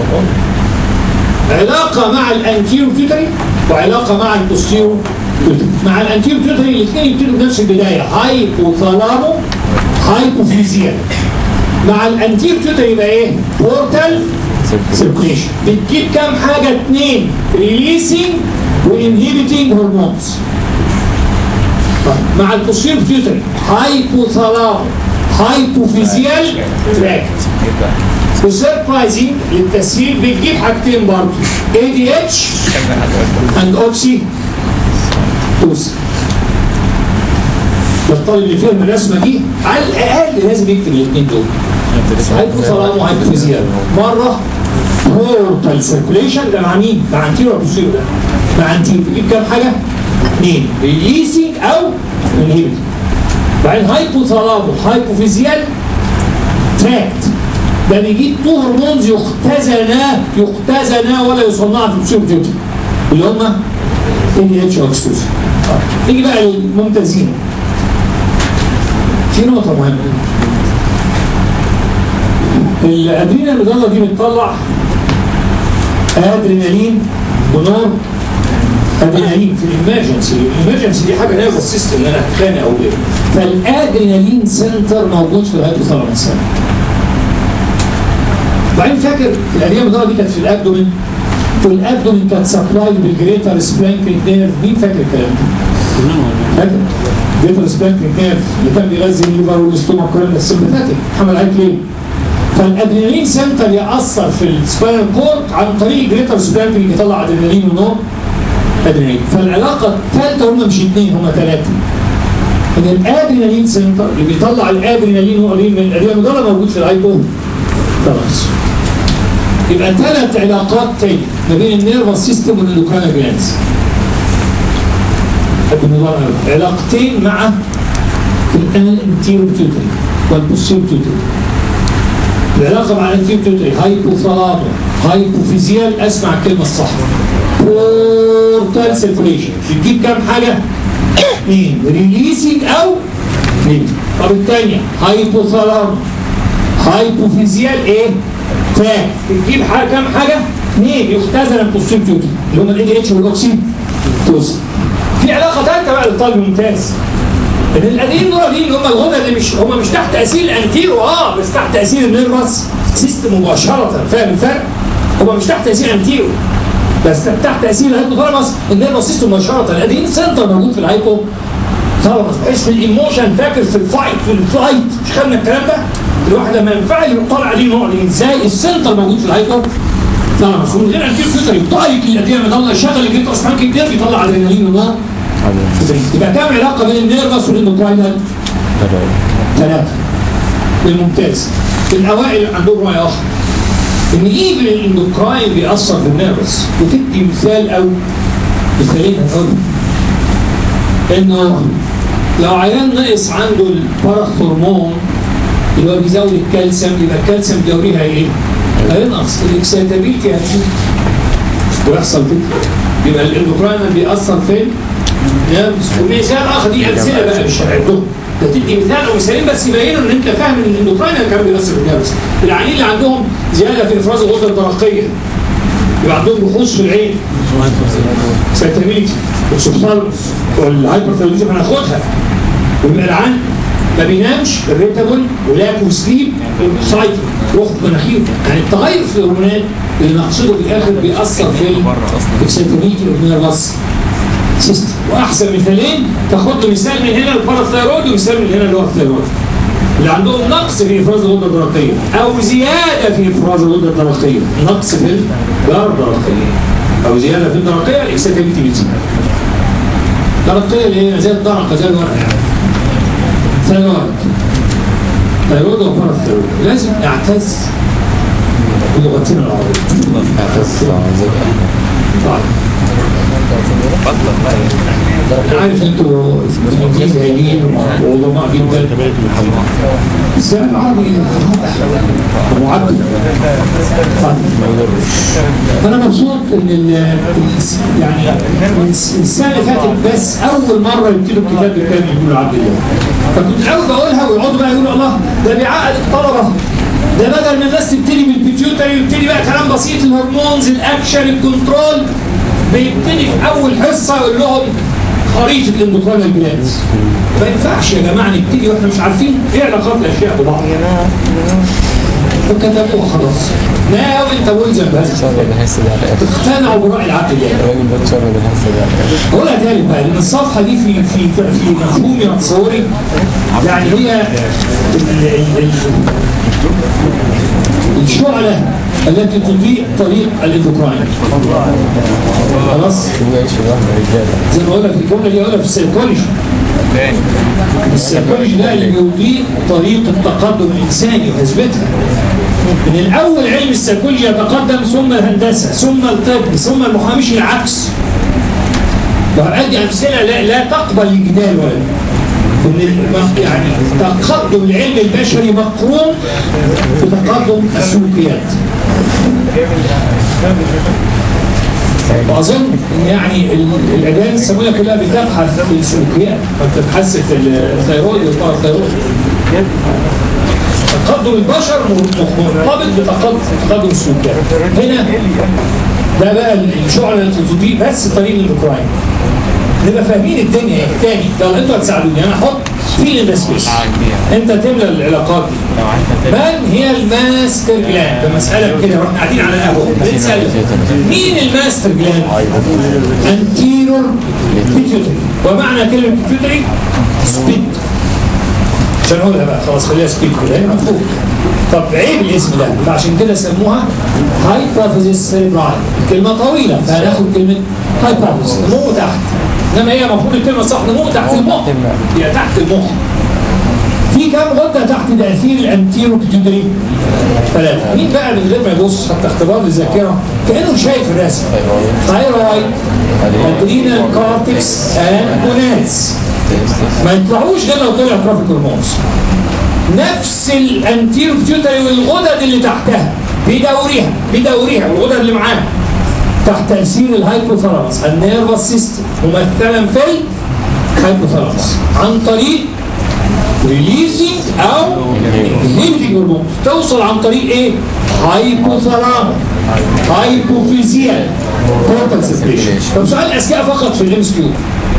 علاقة مع الانتيرو بيوتري وعلاقة مع البوستيرو بيوتري مع الانتيرو بيوتري الاثنين يبتدوا بنفس البداية هايبوثالامو هايبوفيزيال مع الانتيرو بيوتري يبقى ايه؟ بورتال سيركيشن بتجيب كام حاجة اثنين ريليسينج وانهيبيتنج هرمونز مع البوستيرو بيوتري هايبوثالامو هايبوفيزيال تراكت وسيربرايزنج للتسهيل بتجيب حاجتين برضه اي دي اتش اند اوكسي توس الطالب اللي فهم الرسمه دي على الاقل لازم يكتب الاثنين دول هايبوثالامو وهايبوفيزيال مره بورتال سيركوليشن ده مع مين؟ مع انتيرو بوستيرو ده مع انتيرو بتجيب كام حاجه؟ اثنين ريليسنج او انهيبيتنج بعدين هايبوثالامو هايبوفيزيال تراكت ده بيجيب تو هرمونز يختزنا يختزنا ولا يصنع في البسيوم ديوتي اللي هم ان اتش اوكسيتوسين نيجي بقى للممتازين في نقطة مهمة الادرينال المضلة دي بتطلع ادرينالين ونور ادرينالين في الامرجنسي الامرجنسي دي حاجه نيرفس سيستم ان انا اتخانق او ايه فالادرينالين سنتر موجود في الهايبوثالاموس وبعدين فاكر الايام الضوء دي كانت في الابدومين والابدومين كانت سبلاي بالجريتر سبلانكينج نيرف مين فاكر الكلام ده؟ فاكر؟ جريتر سبلانكينج نيرف اللي كان بيغذي الليفر والاستومك كلام السمباتيك محمد عليك ليه؟ فالادرينالين سنتر ياثر في السباينال كورد عن طريق جريتر سبلانكينج يطلع ادرينالين ونور ادرينالين فالعلاقه الثالثه هم مش اثنين هم ثلاثه ان الادرينالين سنتر اللي بيطلع الادرينالين وقليل من الادرينالين ده موجود في الايبو خلاص يبقى ثلاث علاقات تاني ما بين النيرفس سيستم والاندوكراين جلاندز علاقتين مع الانتيرو بيوتري والبوستيرو بيوتري العلاقه مع الانتيرو بيوتري هايبوثالامو هايبوفيزيال اسمع الكلمه الصح بورتال سيركوليشن بتجيب كام حاجه؟ اثنين ريليسنج او نيجي طب الثانيه هايبوثالامو هايبوفيزيال ايه؟ تراك بتجيب حاجه كام حاجه؟ اثنين يختزن البوستيرو بيوتري اللي هم الاي اتش والاوكسين توصل في علاقه ثالثه بقى للطالب الممتاز ان الادين دول دي اللي هم الغدد اللي مش هم مش تحت تاثير الانتيرو اه بس تحت تاثير النيرفس سيستم مباشره فاهم الفرق؟ هم مش تحت تاثير انتيرو بس تحت تاثير الهايبوثالاموس النيرفس سيستم مباشره الادين سنتر موجود في الهايبو ثالاموس بحيث في الايموشن فاكر في الفايت في الفلايت مش خدنا الكلام ده؟ الواحد لما ينفعل يطلع عليه نوع ازاي السنتر موجود في الهايبو ثالاموس ومن غير انتيرو فيتر يطايق الادرينالين يطلع يشغل الجيتر سبانك كتير يطلع ادرينالين ونار يبقى كام علاقه بين النيرفس والاندوكراينال؟ ثلاثه بالممتاز الاوائل عندهم راي اخر ان ايفن الاندوكراين بيأثر في النيرفس وتدي مثال او مثالين هنقول انه لو عيان ناقص عنده الباراثورمون اللي هو بيزود الكالسيوم يبقى الكالسيوم دوريها ايه؟ هينقص الاكسيتابيلتي هتزيد ويحصل كده يبقى الاندوكراين بيأثر فين؟ نيرفس ومثال اخر دي امثله بقى مش هنعدهم ده تدي مثال او مثالين بس يبينوا ان انت فاهم ان الاندوكراين كان بيأثر في النيرفس العيانين اللي عندهم زياده في افراز الغده الدرقيه يبقى عندهم بحوث في العين سيتابيلتي والسبثالموس والهايبرثيروديزم هناخدها ويبقى العيان ما بينامش الريتابل ولاك وسليب سايكل روح مناخيره يعني التغير في الهرمونات اللي نقصده في الاخر بيأثر في الاكسيتابيلتي اوف نيرفس سيستم واحسن مثالين تاخد مثال من هنا الباراثيرويد ومثال من هنا اللي هو الثيرويد اللي عندهم نقص في افراز الغده الدرقيه او زياده في افراز الغده الدرقيه نقص في الجار الدرقيه او زياده في الدرقيه الاكسيتابيلتي بتزيد الدرقيه اللي هي زي الدرقه زي الورقه يعني ثيرويد ثيرويد وباراثيرويد لازم نعتز بلغتنا العربية طيب انا عارف انتوا انجليزي هايلين وعظماء جدا بس انا العربي معدل طيب. انا مبسوط ان ال- يعني من السنه اللي فاتت بس اول مره يكتبوا الكتاب بالكامل يقولوا عبد الله فكنت اول بقولها ويقعدوا بقى يقولوا الله ده بيعقد الطلبه ده بدل ما الناس تبتدي بالبيتيوتري يبتدي بقى كلام بسيط الهرمونز الاكشن الكنترول بيبتدي في اول حصه يقول لهم خريطه الاندوكراين جلاندز ما ينفعش يا جماعه نبتدي واحنا مش عارفين ايه علاقات الاشياء ببعض فكتبوها خلاص ناو انت ملزم بهذا شرب الحس ده على الاخر اقتنعوا براي العقل يعني الراجل ده اتشرب الحس ده على الاخر هقولها تاني بقى لان الصفحه دي في في في مفهومي وتصوري يعني هي ال- ال- ال- الشعله التي تضيء طريق الاندوكراين خلاص هو يعيش في ظهر الرجاله زي ما قلنا في الجمله دي قلنا في السيكولوجي السيكولوجي ده اللي بيضيء طريق التقدم الانساني وحسبتها من الاول علم السيكولوجي يتقدم ثم الهندسه ثم الطب ثم المحامي مش العكس وهأدي أمثلة لا, لا تقبل الجدال ولا إن الم- يعني تقدم العلم البشري مقرون بتقدم السلوكيات وأظن إن يعني ال- الأديان السماوية كلها بتبحث في السلوكيات ما بتبحثش في الثيرويد والباراثيرويد تقدم البشر مرتبط بتقدم تقدم السلوكيات هنا ده بقى الشعلة اللي تضيء بس طريق الاندوكراين نبقى فاهمين الدنيا ايه تاني يلا انتوا هتساعدوني انا احط في ذا سبيس انت تملى العلاقات دي من هي الماستر جلاند ده مسألة كده واحنا قاعدين على القهوة بنسأل مين الماستر جلاند؟ انتيرور بيتيوتري ومعنى كلمة بيتيوتري سبيد عشان اقولها بقى خلاص خليها سبيد كده هي مفهوم طب عيب الاسم ده فعشان كده سموها هايبوثيسيس سيريبرال كلمة طويلة فهناخد كلمة هايبوثيسيس نمو تحت انما هي المفروض الكلمة صح نمو تحت المخ هي تحت المخ في كام غدة تحت تأثير الانتيرو بيتيوتري ثلاثة مين بقى من غير ما يبص حتى اختبار الذاكرة كأنه شايف الرسم ثايرويد ادرينال كورتكس اند جونادز ما يطلعوش غير لو طلع ترافيك هرمونز نفس الانتيرو بيتيوتري والغدد اللي تحتها بدورها بدورها الغدد اللي معاها تحت تأثير الهايبوثالاموس النيرفس سيستم ممثلا في الهايبوثالاموس عن طريق ريليزنج او انهبيتنج هرمون توصل عن طريق ايه؟ هايبوثالاموس هايبوفيزيال كورتال سكريشن طب سؤال الاذكياء فقط في الام اس كيو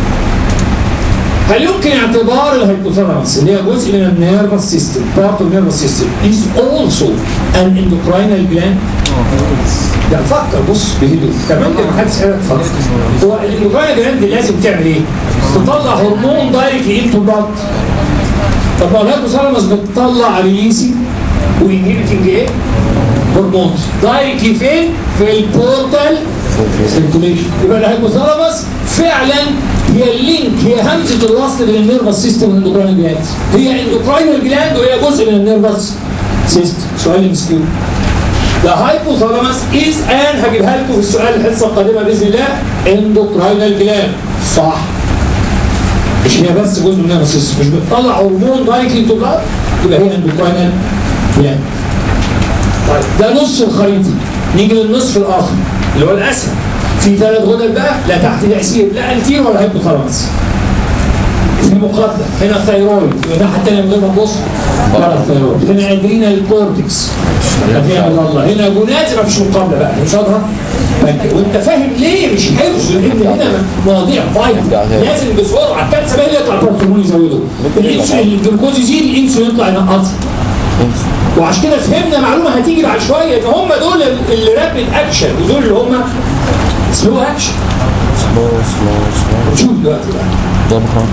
هل يمكن اعتبار الهيبوثالاموس اللي هي جزء من النيرفس سيستم بارت اوف نيرفس سيستم is also an endocrinal gland؟ ده فكر بص بهدوء كمان كده محدش قالك فكر هو الاندوكراين جلاند لازم تعمل ايه؟ تطلع هرمون دايركتلي انتو بلاد طب ما الهيبوثالاموس بتطلع ريليسي وانهبيتنج ايه؟ هرمونز دايركتلي فين؟ في البورتال سيركوليشن يبقى الهيبوثالاموس فعلا هي اللينك هي همزه الوصل بين النيرفس سيستم والاندوكراين جلاند هي اندوكراين جلاند وهي جزء من النيرفس سيستم سؤال مسكين The hypothalamus is and هجيبها لكم في السؤال الحصه القادمه باذن الله اندوكراينال جلاند صح مش هي بس جزء من النيرفس سيستم مش بتطلع هرمون دايركتلي تو بلاد يبقى هي اندوكراينال جلاند طيب ده نص الخريطه نيجي للنصف الاخر اللي هو الاسهل في ثلاث غدد بقى لا تحت تاثير لا انتير ولا هيبوثالاموس في مقدم هنا ثيرويد الناحيه الثانيه من غير ما تبص ولا الثيرويد هنا ادرينال كورتكس هنا الله هنا جونات ما فيش مقابله بقى مش واضحه وانت فاهم ليه مش حفظ لان هنا مواضيع فايتال لازم بسرعه كان سبب يطلع الهرمون يزوده الانسولين الجلوكوز يزيد الانسولين يطلع ينقصه وعشان كده فهمنا معلومه هتيجي بعد شويه ان هم دول اللي رابد اكشن ودول اللي هم سلو اكشن سلو سلو سلو شوف دلوقتي بقى ده بكره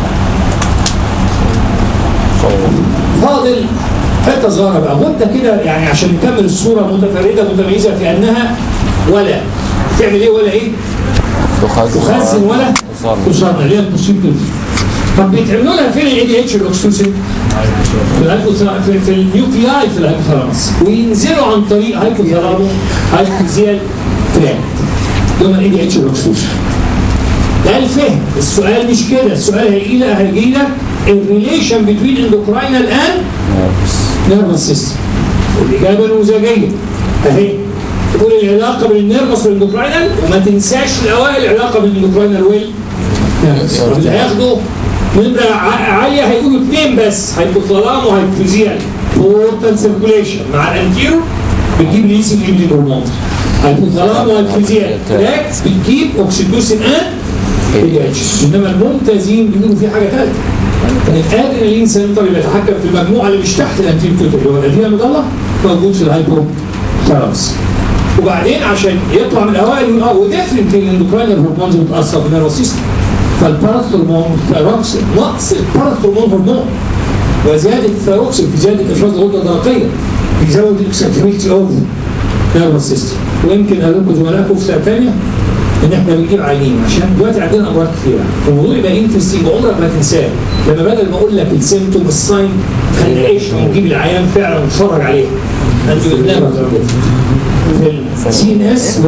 فاضل حته صغيره بقى غده كده يعني عشان نكمل الصوره متفرده متميزه في انها ولا تعمل ايه ولا ايه؟ تخزن ولا تصنع تصنع اللي هي البوسيبل طب بيتعملوا لها فين الاي دي اتش الاكسوسين؟ في الهايبوثا- في, في النيوكلياي في الهايبوثالاموس وينزلوا عن طريق هايبوثالامو هايبوثيزيال تراك دول الاي دي اتش الاكسوسين ده الفهم السؤال مش كده السؤال هيجي لك هيجي لك الريليشن بين اندوكراينال اند نيرفس سيستم الاجابه نموذجيه اهي تقول العلاقه بين النيرفس والاندوكراينال وما تنساش الاوائل العلاقه بين الاندوكراينال وال نيرفس طب اللي هياخدوا نمره ع- عاليه هيقولوا اثنين بس هيبوثالام وهيبوفيزيال بورتال سيركوليشن مع الانتيرو بتجيب ليسي ليبلين هرمون هيبوثالام وهيبوفيزيال تراك بتجيب اوكسيتوسين ان ADH. انما الممتازين بيقولوا في حاجه ثالثه الادرينالين سنتر اللي بيتحكم في المجموعه اللي مش تحت الانتين توتال اللي هو الادرينال المضله موجود في الهايبو ثالاموس وبعدين عشان يطلع من الاوائل يقول اه وديفرنت الاندوكراينال هرمونز بتاثر في النيرفس سيستم فالباراثورمون ثيروكس نقص الباراثورمون هرمون وزياده الثيروكس في زياده افراز الغده الدرقيه بيزود الاكسنتريتي اوف نيرفس سيستم ويمكن قال لكم زملائكم في سنه ثانيه ان احنا بنجيب عينين عشان دلوقتي عندنا امراض كثيره الموضوع يبقى انترستنج عمرك ما تنساه لما بدل ما اقول لك السيمتوم الساين هنلاقيش ونجيب العيان فعلا ونتفرج عليه انت قدامك في السي ان اس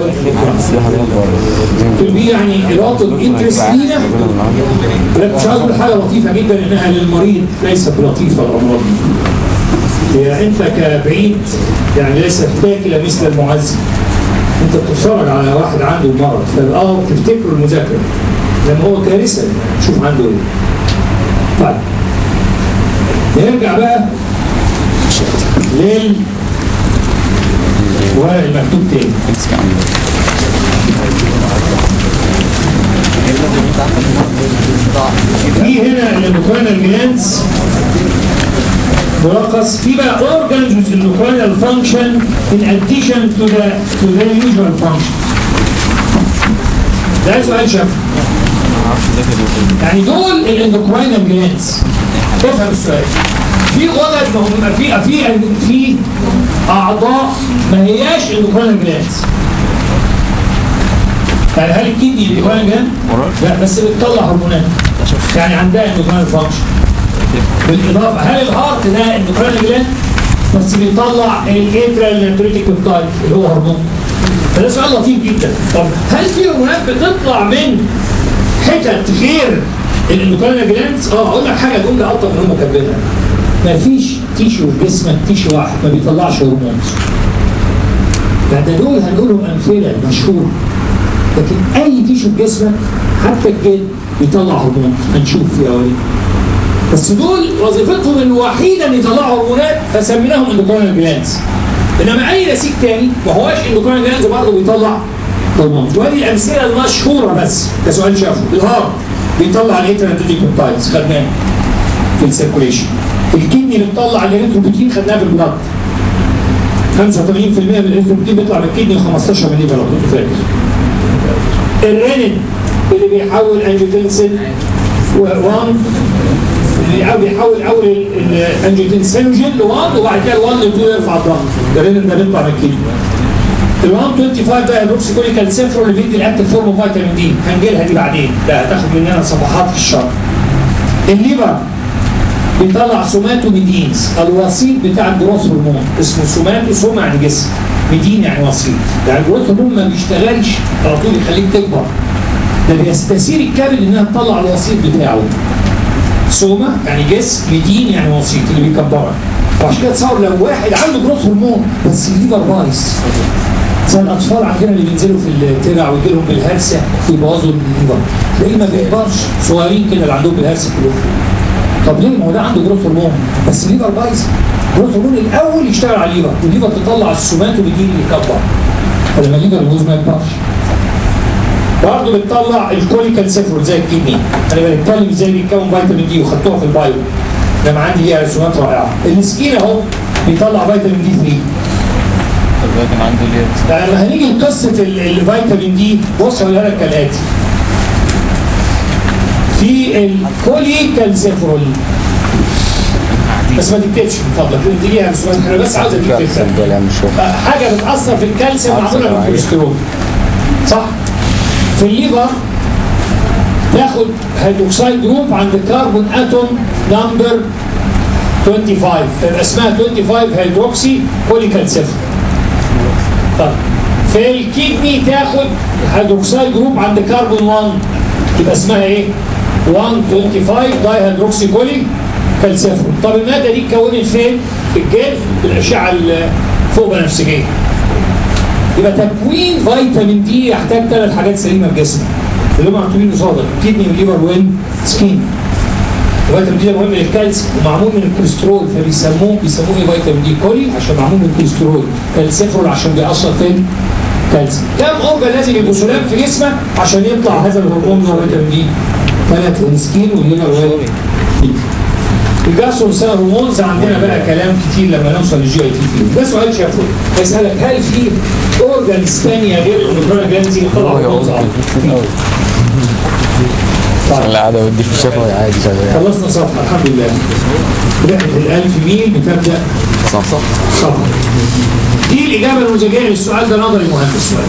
بي يعني اضافه الانترست لينا لا مش عاوز أقول حاجه لطيفه جدا انها للمريض ليست لطيفه الامراض دي هي انت كبعيد يعني ليس تاكل مثل المعزي انت بتتفرج على واحد عنده مرض فاه تفتكر المذاكره لما هو كارثه شوف عنده ايه طيب نرجع بقى لل ورق المكتوب تاني في هنا الاندوكراينال جلانس ملخص في بقى organs with endocrine function in addition to the to their usual function. ده سؤال شاف يعني دول الاندوكراينال جلانس افهم السؤال في غلط ما هم في في في اعضاء ما هياش اندوكراينال جلانس يعني هل الكدني اندوكراينال جلاند؟ لا بس بتطلع هرمونات يعني عندها اندوكراينال فانكشن بالاضافه هل الهارت ده اندوكراين جلاند بس بيطلع الاترال ناتريتيك بيبتايد اللي هو هرمون فده سؤال لطيف جدا طب هل في هرمونات بتطلع من حتت غير الاندوكراين جلاندز اه اقول لك حاجه جمله الطف من هم كاتبينها ما فيش تيشو في جسمك تيشو واحد ما بيطلعش هرمون ده ده دول هنقولهم امثله مشهوره لكن اي تيشو في جسمك حتى الجلد بيطلع هرمون هنشوف في اولين بس دول وظيفتهم الوحيده ان يطلعوا هرمونات فسميناهم اندوكراين جلاندز انما اي نسيج تاني ما هواش اندوكراين جلاندز برضه بيطلع هرمون وهذه الامثله المشهوره بس كسؤال شافه الهارت بيطلع الانترنتيك بيبتايدز خدناه في السيركوليشن الكدني بتطلع الاريثروبيتين خدناها في البلد 85% من الاريثروبيتين بيطلع من الكدني و15 من الليفر لو كنت فاكر الرينين اللي بيحول انجيوتنسين 1 اللي بيحول اول الانجيوتنسينوجين ل 1 وبعد كده ال 1 ل 2 يرفع الضغط ده الرينين ده بيطلع من الكدني ال 125 بقى الروكسيكوليكال سيفرو اللي بيدي الاكتف فورم اوف فيتامين دي هنجي لها دي بعدين ده هتاخد مننا صفحات في الشرح الليفر بيطلع سوماتوميدينز الوسيط بتاع الجروث هرمون اسمه سوماتو سوما يعني جسم ميدين يعني وسيط يعني الجروث هرمون ما بيشتغلش على طول يخليك تكبر ده بيستثير الكبد انها تطلع الوسيط بتاعه سوما يعني جسم ميدين يعني وسيط اللي بيكبرك وعشان كده تصور لو واحد عنده جروث هرمون بس الليفر بايظ زي الاطفال عندنا اللي بينزلوا في الترع ويجي لهم بالهرسه ويبوظوا الليفر تلاقيه ما بيكبرش صغيرين كده اللي عندهم بالهرسه كلهم طب ليه ما هو ده عنده جروث هرمون بس الليفر بايظ جروث هرمون الاول يشتغل على الليفر والليفر تطلع السومات وبيجي يكبر فلما الليفر يبوظ ما يكبرش برضه بتطلع الكوليكال سيفرول زي الكدني انا بنتكلم ازاي بيتكون فيتامين دي وخدتوها في البايو لما عندي ليها رسومات رائعه السكين اهو بيطلع فيتامين دي 3 كان عنده ليه لما هنيجي لقصه ال- الفيتامين دي بص هقولها لك كالاتي في الكوليكال سيفرول بس ما تكتبش من فضلك انت ليها رسومات انا بس عاوز اديك فكره حاجه بتاثر في الكالسيوم معموله من الكوليسترول صح في الليفر تاخد هيدروكسيد جروب عند كربون اتوم نمبر 25 تبقى اسمها 25 هيدروكسي بوليكالسيفر طب في الكدني تاخد هيدروكسيد جروب عند كربون 1 يبقى اسمها ايه 125 داي هيدروكسي بولي كالسيفر طب الماده دي اتكونت فين في الجلد بالاشعه فوق بنفسجيه يبقى تكوين فيتامين دي يحتاج ثلاث حاجات سليمه في جسمك اللي هم مكتوبين قصادك كدني وليفر وين سكين الفيتامين دي ده مهم للكالسيوم ومعمول من الكوليسترول فبيسموه بيسموه ايه فيتامين دي كولي عشان معمول من الكوليسترول كالسيفرول عشان بيأثر في الكالسيوم كم اورجان لازم يبقوا سلام في جسمك عشان يطلع هذا الهرمون اللي هو فيتامين دي ثلاث السكين والليفر وين الجاسترو سيل هرمونز عندنا بقى كلام كتير لما نوصل للجي اي تي فيه ده سؤال شافه يسالك هل في اورجانز ثانيه غير الاندوكراين جلاندز طبعا هرمونز اه اللي قاعدة ودي في الشفا عادي شغال خلصنا صفحه الحمد لله رحله الالف ميل بتبدا صح صح صفحه دي الاجابه النموذجيه للسؤال ده نظري مهم السؤال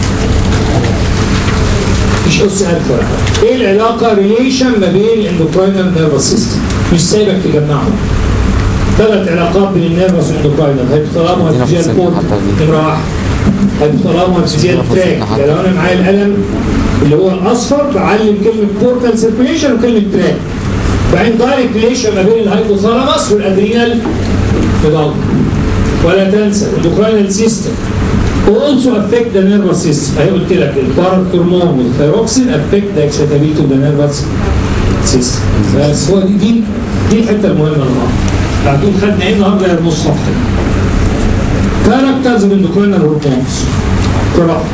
مش سؤال فرق ايه العلاقه ريليشن ما بين الاندوكراينال نيرفس سيستم مش سايبك تجمعهم ثلاث علاقات بين النيرفس والاندوكراينال هيبوثالامو هيبوثيزيال كورت نمره واحد هيبوثالامو هيبوثيزيال تراك يعني لو انا معايا القلم اللي هو الاصفر بعلم كلمه بورتال سيركيليشن وكلمه تراك بعدين دايركت ريليشن ما بين الهيبوثالاموس والادرينال نظام ولا تنسى الاندوكراينال سيستم also affect the nervous system اهي قلت لك الباراثرمون والثيروكسين affect the excitability of the nervous system بس هو دي دي دي الحته المهمه النهارده بعدين خدنا ايه النهارده يا نص صفحه characters of endocrine hormones قراءة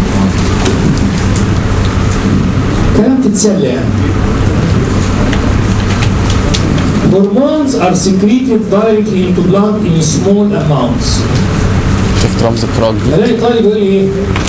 كلام تتسلى يعني Hormones are secreted directly into blood in small amounts. شفت رمز الكراج الاقي طالب يقول لي ايه؟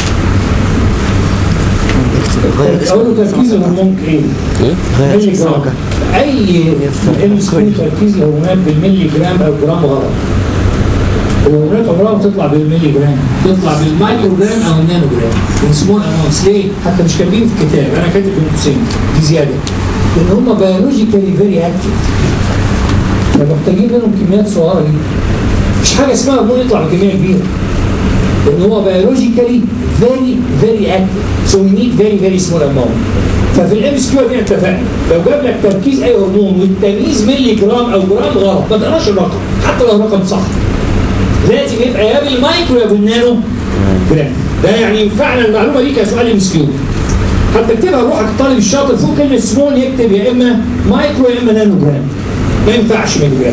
اقول له تركيز الهرمون ايه؟ ايه؟ ملي جرام اي ام سكول تركيز الهرمونات بالملي جرام او جرام غلط الهرمونات عمرها ما تطلع بالملي جرام تطلع بالمايكرو جرام او النانو جرام من سمول اماونتس ليه؟ حتى مش كاتبين في الكتاب انا كاتب بين قوسين دي زياده لان هم بيولوجيكالي فيري اكتف فمحتاجين منهم كميات صغيره جدا مش حاجه اسمها هرمون يطلع بكميه كبيره لان هو بيولوجيكالي فيري فيري اكتف سو وي نيد فيري فيري سمول اماونت ففي الام اس كيو دي اتفقنا لو جاب لك تركيز اي هرمون والتمييز ملي جرام او جرام غلط ما تقراش الرقم حتى لو الرقم صح لازم يبقى يا بالمايكرو يا بالنانو جرام ده يعني فعلا المعلومه دي كسؤال ام اس كيو حتى اكتبها لروحك الطالب الشاطر فوق كلمه سمول يكتب يا اما مايكرو يا اما نانو جرام ما ينفعش ملي جرام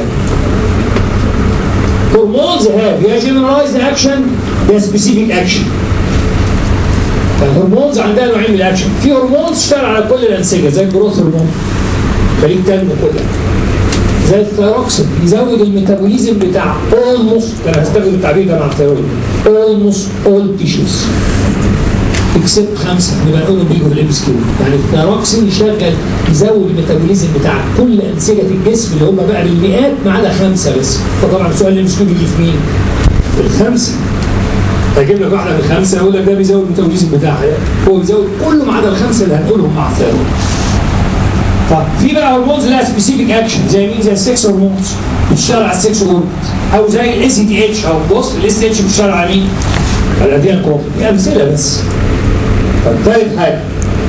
هرمونز هاف يا جنرالايزد اكشن يا سبيسيفيك اكشن فالهرمونز عندها نوعين من الاكشن في هرمونز تشتغل على كل الانسجه زي الجروث هرمون خليك تنمو كلها زي الثيروكسين يزود الميتابوليزم بتاع اولموست انا هستخدم التعبير ده مع الثيرويد اولموست اول تيشوز اكسبت خمسه نبقى نقول بيجوا في الام اس كيو يعني الثيروكسين يشغل يزود الميتابوليزم بتاع كل انسجه الجسم اللي هم بقى بالمئات ما عدا خمسه بس فطبعا السؤال الام اس كيو بيجي في مين؟ في الخمسه هجيب لك واحده من الخمسه اقول لك ده بيزود الميتابوليزم بتاعها هو بيزود كله ما عدا الخمسه اللي هنقولهم مع الثيرويد طب في بقى هرمونز لها سبيسيفيك اكشن زي مين زي السكس هرمونز بتشتغل على السكس هرمونز او زي الاس تي اتش او بص الاس تي اتش بتشتغل على مين؟ على الاديان كروب دي امثله بس طب ثالث حاجه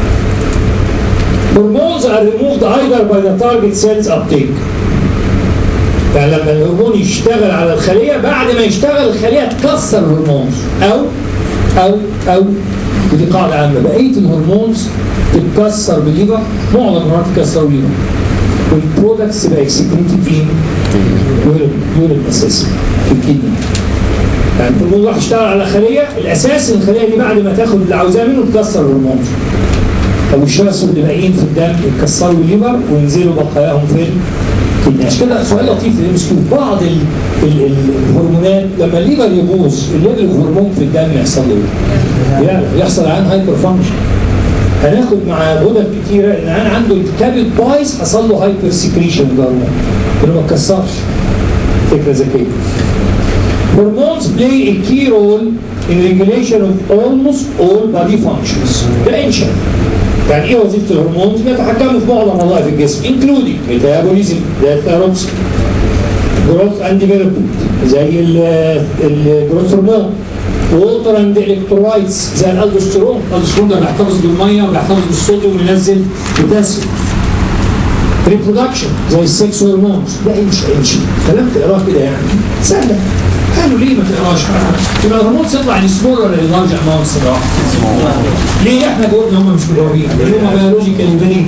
هرمونز are removed either by the target cells uptake يعني لما الهرمون يشتغل على الخليه بعد ما يشتغل الخليه تكسر الهرمونز او او او ودي قاعده عامه بقيه الهرمونز تتكسر بالليفر معظم المرات تتكسر بالليفر والبرودكتس تبقى اكسكريتد فين؟ يورين يورين اساسا في الكدني يعني الهرمون راح يشتغل على خليه الاساس ان الخليه دي بعد ما تاخد اللي عاوزاه منه تكسر الهرمون طب الشرس اللي باقيين في الدم يتكسروا الليفر وينزلوا بقاياهم فين؟ الكدني عشان كده سؤال لطيف في الام بعض ال ال ال الهرمونات لما الليفر يبوظ الليفر الهرمون في الدم يحصل له ايه؟ يعني يحصل عن هايبر فانكشن هناخد مع غدد كتيره ان انا عنده الكبد بايظ حصل له هايبر سكريشن هرمون انه ما اتكسرش فكره ذكيه Hormones play a key role in regulation of almost all body functions. ده انشا يعني ايه وظيفه الهرمونز؟ بيتحكموا في معظم وظائف الجسم انكلودينج ميتابوليزم زي الثيروكس جروث اند ديفلوبمنت زي الجروث هرمون ووتر اند الكترولايتس زي الالدوستيرون الالدوستيرون ده بيحتفظ بالميه وبيحتفظ بالصوديوم وينزل بوتاسيوم ريبرودكشن زي السكس هرمونز ده امشي امشي كلام تقراه كده يعني سهله قالوا ليه ما تقراش يبقى الهرمونز تطلع يعني سمول ولا لارج اماونت صراحه ليه احنا جاوبنا هم مش مجاوبين لان هم بيولوجيكال فيري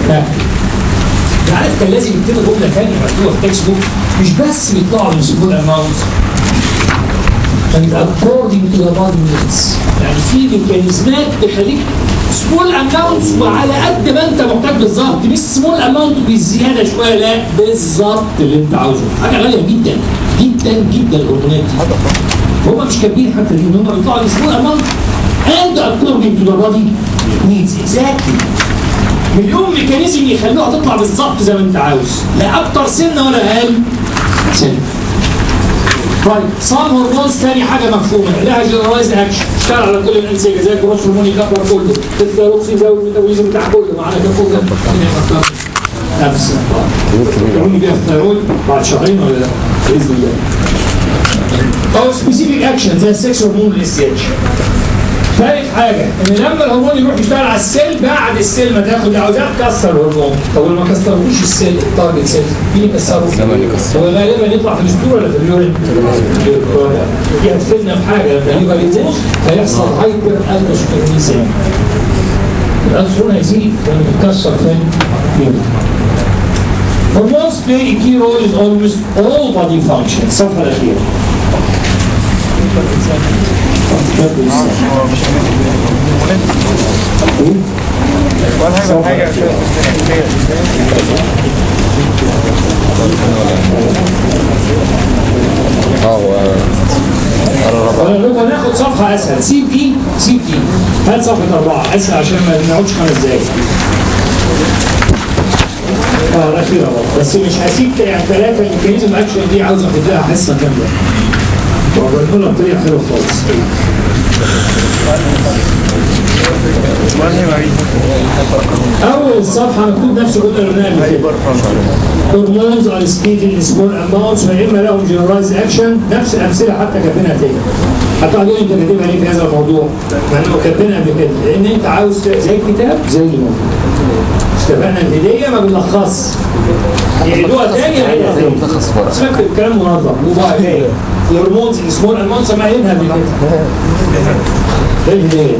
عارف كان لازم يكتبوا جمله ثانيه مكتوبه في تكست بوك مش بس بيطلعوا من سمول اماونت كان according to the body needs يعني في ميكانيزمات تخليك سمول اماونت وعلى قد ما انت محتاج بالظبط مش سمول اماونت بزياده شويه لا بالظبط اللي انت عاوزه حاجه غاليه جدا جدا جدا الهرمونات دي هم مش كاتبين حتى دي ان هم بيطلعوا سمول اماونت and according to the body needs exactly مليون ميكانيزم يخلوها تطلع بالظبط زي ما انت عاوز لا اكتر سنه ولا اقل سنه طيب صام هرمونز تاني حاجه مفهومه لها جنرالايز اكشن اشتغل على كل الانسجه زي الجروث هرمون يكبر كله الثيروكسين يزود الميتابوليزم بتاع كله معانا كام كله نفس الهرمون بيها الثيرويد بعد شهرين ولا لا باذن الله او سبيسيفيك اكشن زي السكس هرمون الاس اتش ثالث حاجة إن لما الهرمون يروح يشتغل على السيل بعد السيل ما تاخد عاوزاه تكسر الهرمون، طب لما كسرهوش السيل التارجت سيل مين يكسره؟ زمان يكسره. هو غالبا يطلع في الاسطول ولا في اليورين؟ دي هتفيدنا في حاجة لما الليفر يبوظ هيحصل هايبر الكوسترونيزم. الالكترون هيزيد لما يتكسر فين؟ Hormones play a key role in almost all body functions. الصفحة الأخيرة. اه هو أنا لو هناخد صفحة أسهل سيب دي سيب دي هات صفحة أربعة أسهل عشان ما نقعدش خمس دقايق اه الأخيرة برضه بس مش هسيب يعني ثلاثة الميكانيزم أكشن دي عاوز أخد لها حصة كاملة وبنقولها بطريقة حلوة خالص أول صفحة مكتوب نفس الجملة اللي قلناها قبل كده هرمونز ار سبيد ان سمول اماونتس فاما لهم جنرالايز اكشن نفس الامثله حتى كاتبينها تاني حتى هتقول انت كاتبها ليه في هذا الموضوع؟ مع انه كاتبينها قبل كده لان انت عاوز ت- زي الكتاب زي الموضوع اتفقنا الهديه ما بنلخص يعيدوها تاني يعيدوها تاني ملخص ورق. بس نكتب الكلام منظم وبقى جاي الهرمونز ان سمول اماونتس ما قايلينها قبل كده ده الهديه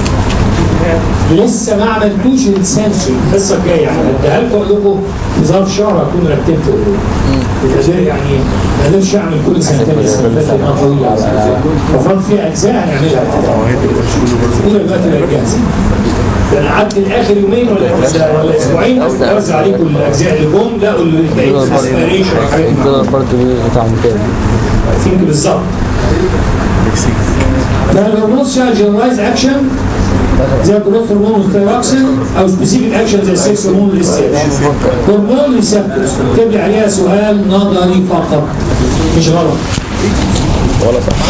لسه ما عملتوش السنسور الحصه الجايه يعني اديها لكم اقول لكم في ظرف شهر اكون رتبت الأجزاء يعني ما قدرش اعمل كل سنتين السنه اللي فاتت لأنها طويله على فكرة. ففضل فيها اجزاء هنعملها كل دلوقتي بقت جاهزه ده انا قعدت اخر يومين ولا ولا اسبوعين اوزع عليكم الاجزاء اللي جم لقوا اللي بقيت اسبريشن وحاجات الدولار برضه بتاع مكان ثينك بالظبط ده الهرمونز فيها جنرالايز اكشن زي الجروث هرمون والثيروكسين او سبيسيفيك اكشن زي السكس هرمون والاستياتش هرمون ريسبتورز اكتب لي عليها سؤال نظري فقط مش غلط ولا صح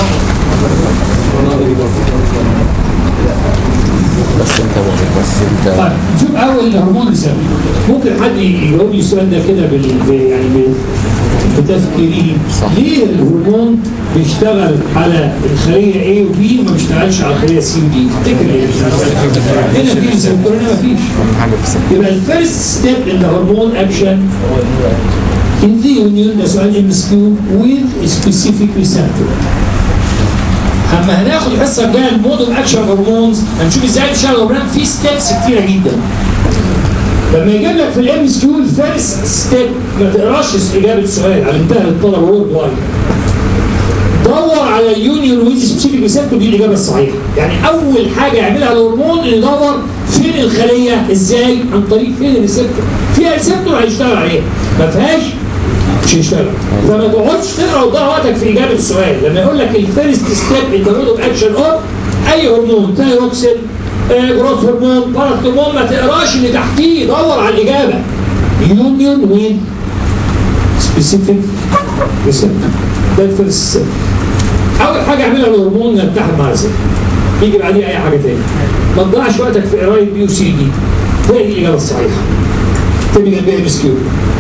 بس انت بس انت طيب نشوف اول هرمون ريسبتور ممكن حد يجاوب لي السؤال ده كده بال ب- يعني ب- بتفكيري صح. ليه الهرمون بيشتغل على الخليه A و B وما بيشتغلش على الخليه C و D؟ تفتكر ليه بيشتغل؟ هنا في ريسبتور هنا مفيش حاجه في السنة يبقى الفيرست ستيب ان ذا هرمون اكشن in the union ده سؤال ام اس كيو with a specific receptor اما هناخد الحصه الجايه المود اوف اكشن هرمونز هنشوف ازاي بيشتغل الهرمون في ستيبس كتيره جدا لما يجيب لك في الام اس كيو الفيرست ستيب ما تقراش اجابه السؤال علمتها للطلبه وورد وايد دور على اليونيون ويز سبيسيفيك ريسبتور دي الاجابه الصحيحه يعني اول حاجه يعملها الهرمون انه يدور فين الخليه ازاي عن طريق فين الريسبتور فيها ريسبتور هيشتغل عليها ما فيهاش مش هيشتغل فما تقعدش تقرا وتضيع وقتك في اجابه السؤال لما يقول لك الفيرست ستيب ان ذا مود اوف اكشن اوف اي هرمون ثايروكسين آه، جروث هرمون باراث هرمون ما تقراش اللي تحتيه دور على الاجابه يونيون وين سبيسيفيك ريسبتور ده الفيرست ستيب اول حاجه اعملها الهرمون نتحد مع الزيت يجي بعديها اي حاجه تاني ما تضيعش وقتك في قرايه بي وسي دي هي دي الاجابه الصحيحه تبقى جنبها ام اس كيو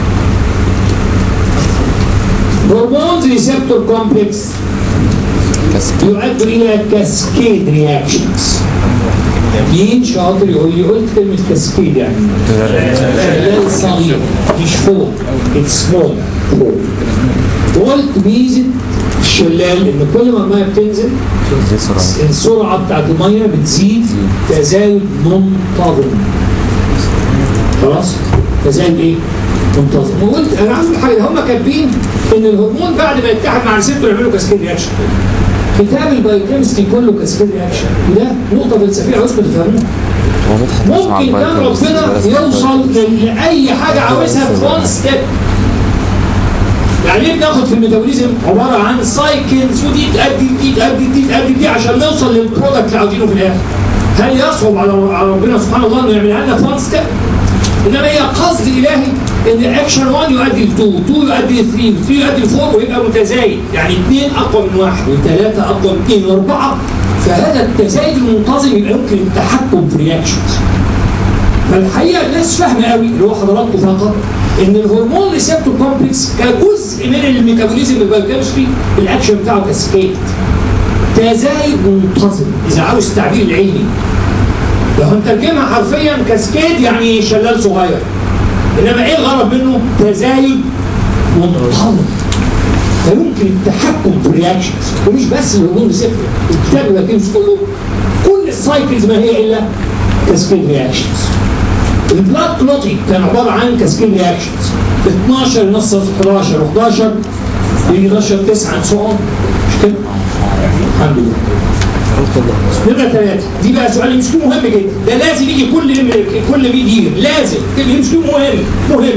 هرمونز ريسبتور كومبلكس كاسكيد يؤدي الى كاسكيد رياكشنز مين شاطر يقول لي قلت كلمه كاسكيد يعني شلال صغير مش فوق اتس سمول فوق وقلت ميزه الشلال ان كل ما الميه بتنزل دي سرعة السرعه بتاعت الميه بتزيد تزايد منتظم خلاص تزايد ايه؟ منتظم وقلت انا عايز أقول حاجه هم كاتبين ان الهرمون بعد ما يتحد مع الريسبتور يعملوا كاسكيد رياكشن كتاب البايوكيمستري كله كاسكيد رياكشن وده نقطه فلسفيه عاوزكم تفهموها هو مدحت مش مع ممكن كان البايوكيمستري، ربنا درس يوصل البايوكيمستري. لاي حاجه عاوزها في وان ستيب يعني ايه بناخد في الميتابوليزم عباره عن سايكلز ودي تأدي دي تأدي دي تأدي دي عشان نوصل للبرودكت اللي عاوزينه في الاخر هل يصعب على على ربنا سبحانه الله انه يعملها لنا في وان ستيب انما هي قصد الهي ان اكشن 1 يؤدي ل 2 2 يؤدي ل 3 3 يؤدي ل 4 ويبقى متزايد يعني 2 اقوى من 1 و3 اقوى من 2 و4 فهذا التزايد المنتظم يبقى يمكن التحكم في الرياكشنز فالحقيقه الناس فاهمه قوي اللي هو حضراتكم فقط ان الهرمون ريسبتور كومبلكس كجزء من الميتابوليزم البايوكيمستري الاكشن بتاعه كاسكيد تزايد منتظم اذا عاوز التعبير العلمي لو هنترجمها حرفيا كاسكيد يعني شلال صغير انما ايه الغرض منه؟ تزايد منتظم فيمكن التحكم في الرياكشنز ومش بس الهرمون ريسبتور الكتاب البايوكيمستري كله كل السايكلز ما هي الا كاسكيد رياكشنز البلاد كلوتينج كان عباره عن كاسكيد رياكشنز 12 نص 11 و11 يجي 11 9 سو مش كده؟ الحمد لله نمرة ثلاثة دي بقى سؤال مش مهم جدا ده لازم يجي كل كل 100 يير لازم مش مهم مهم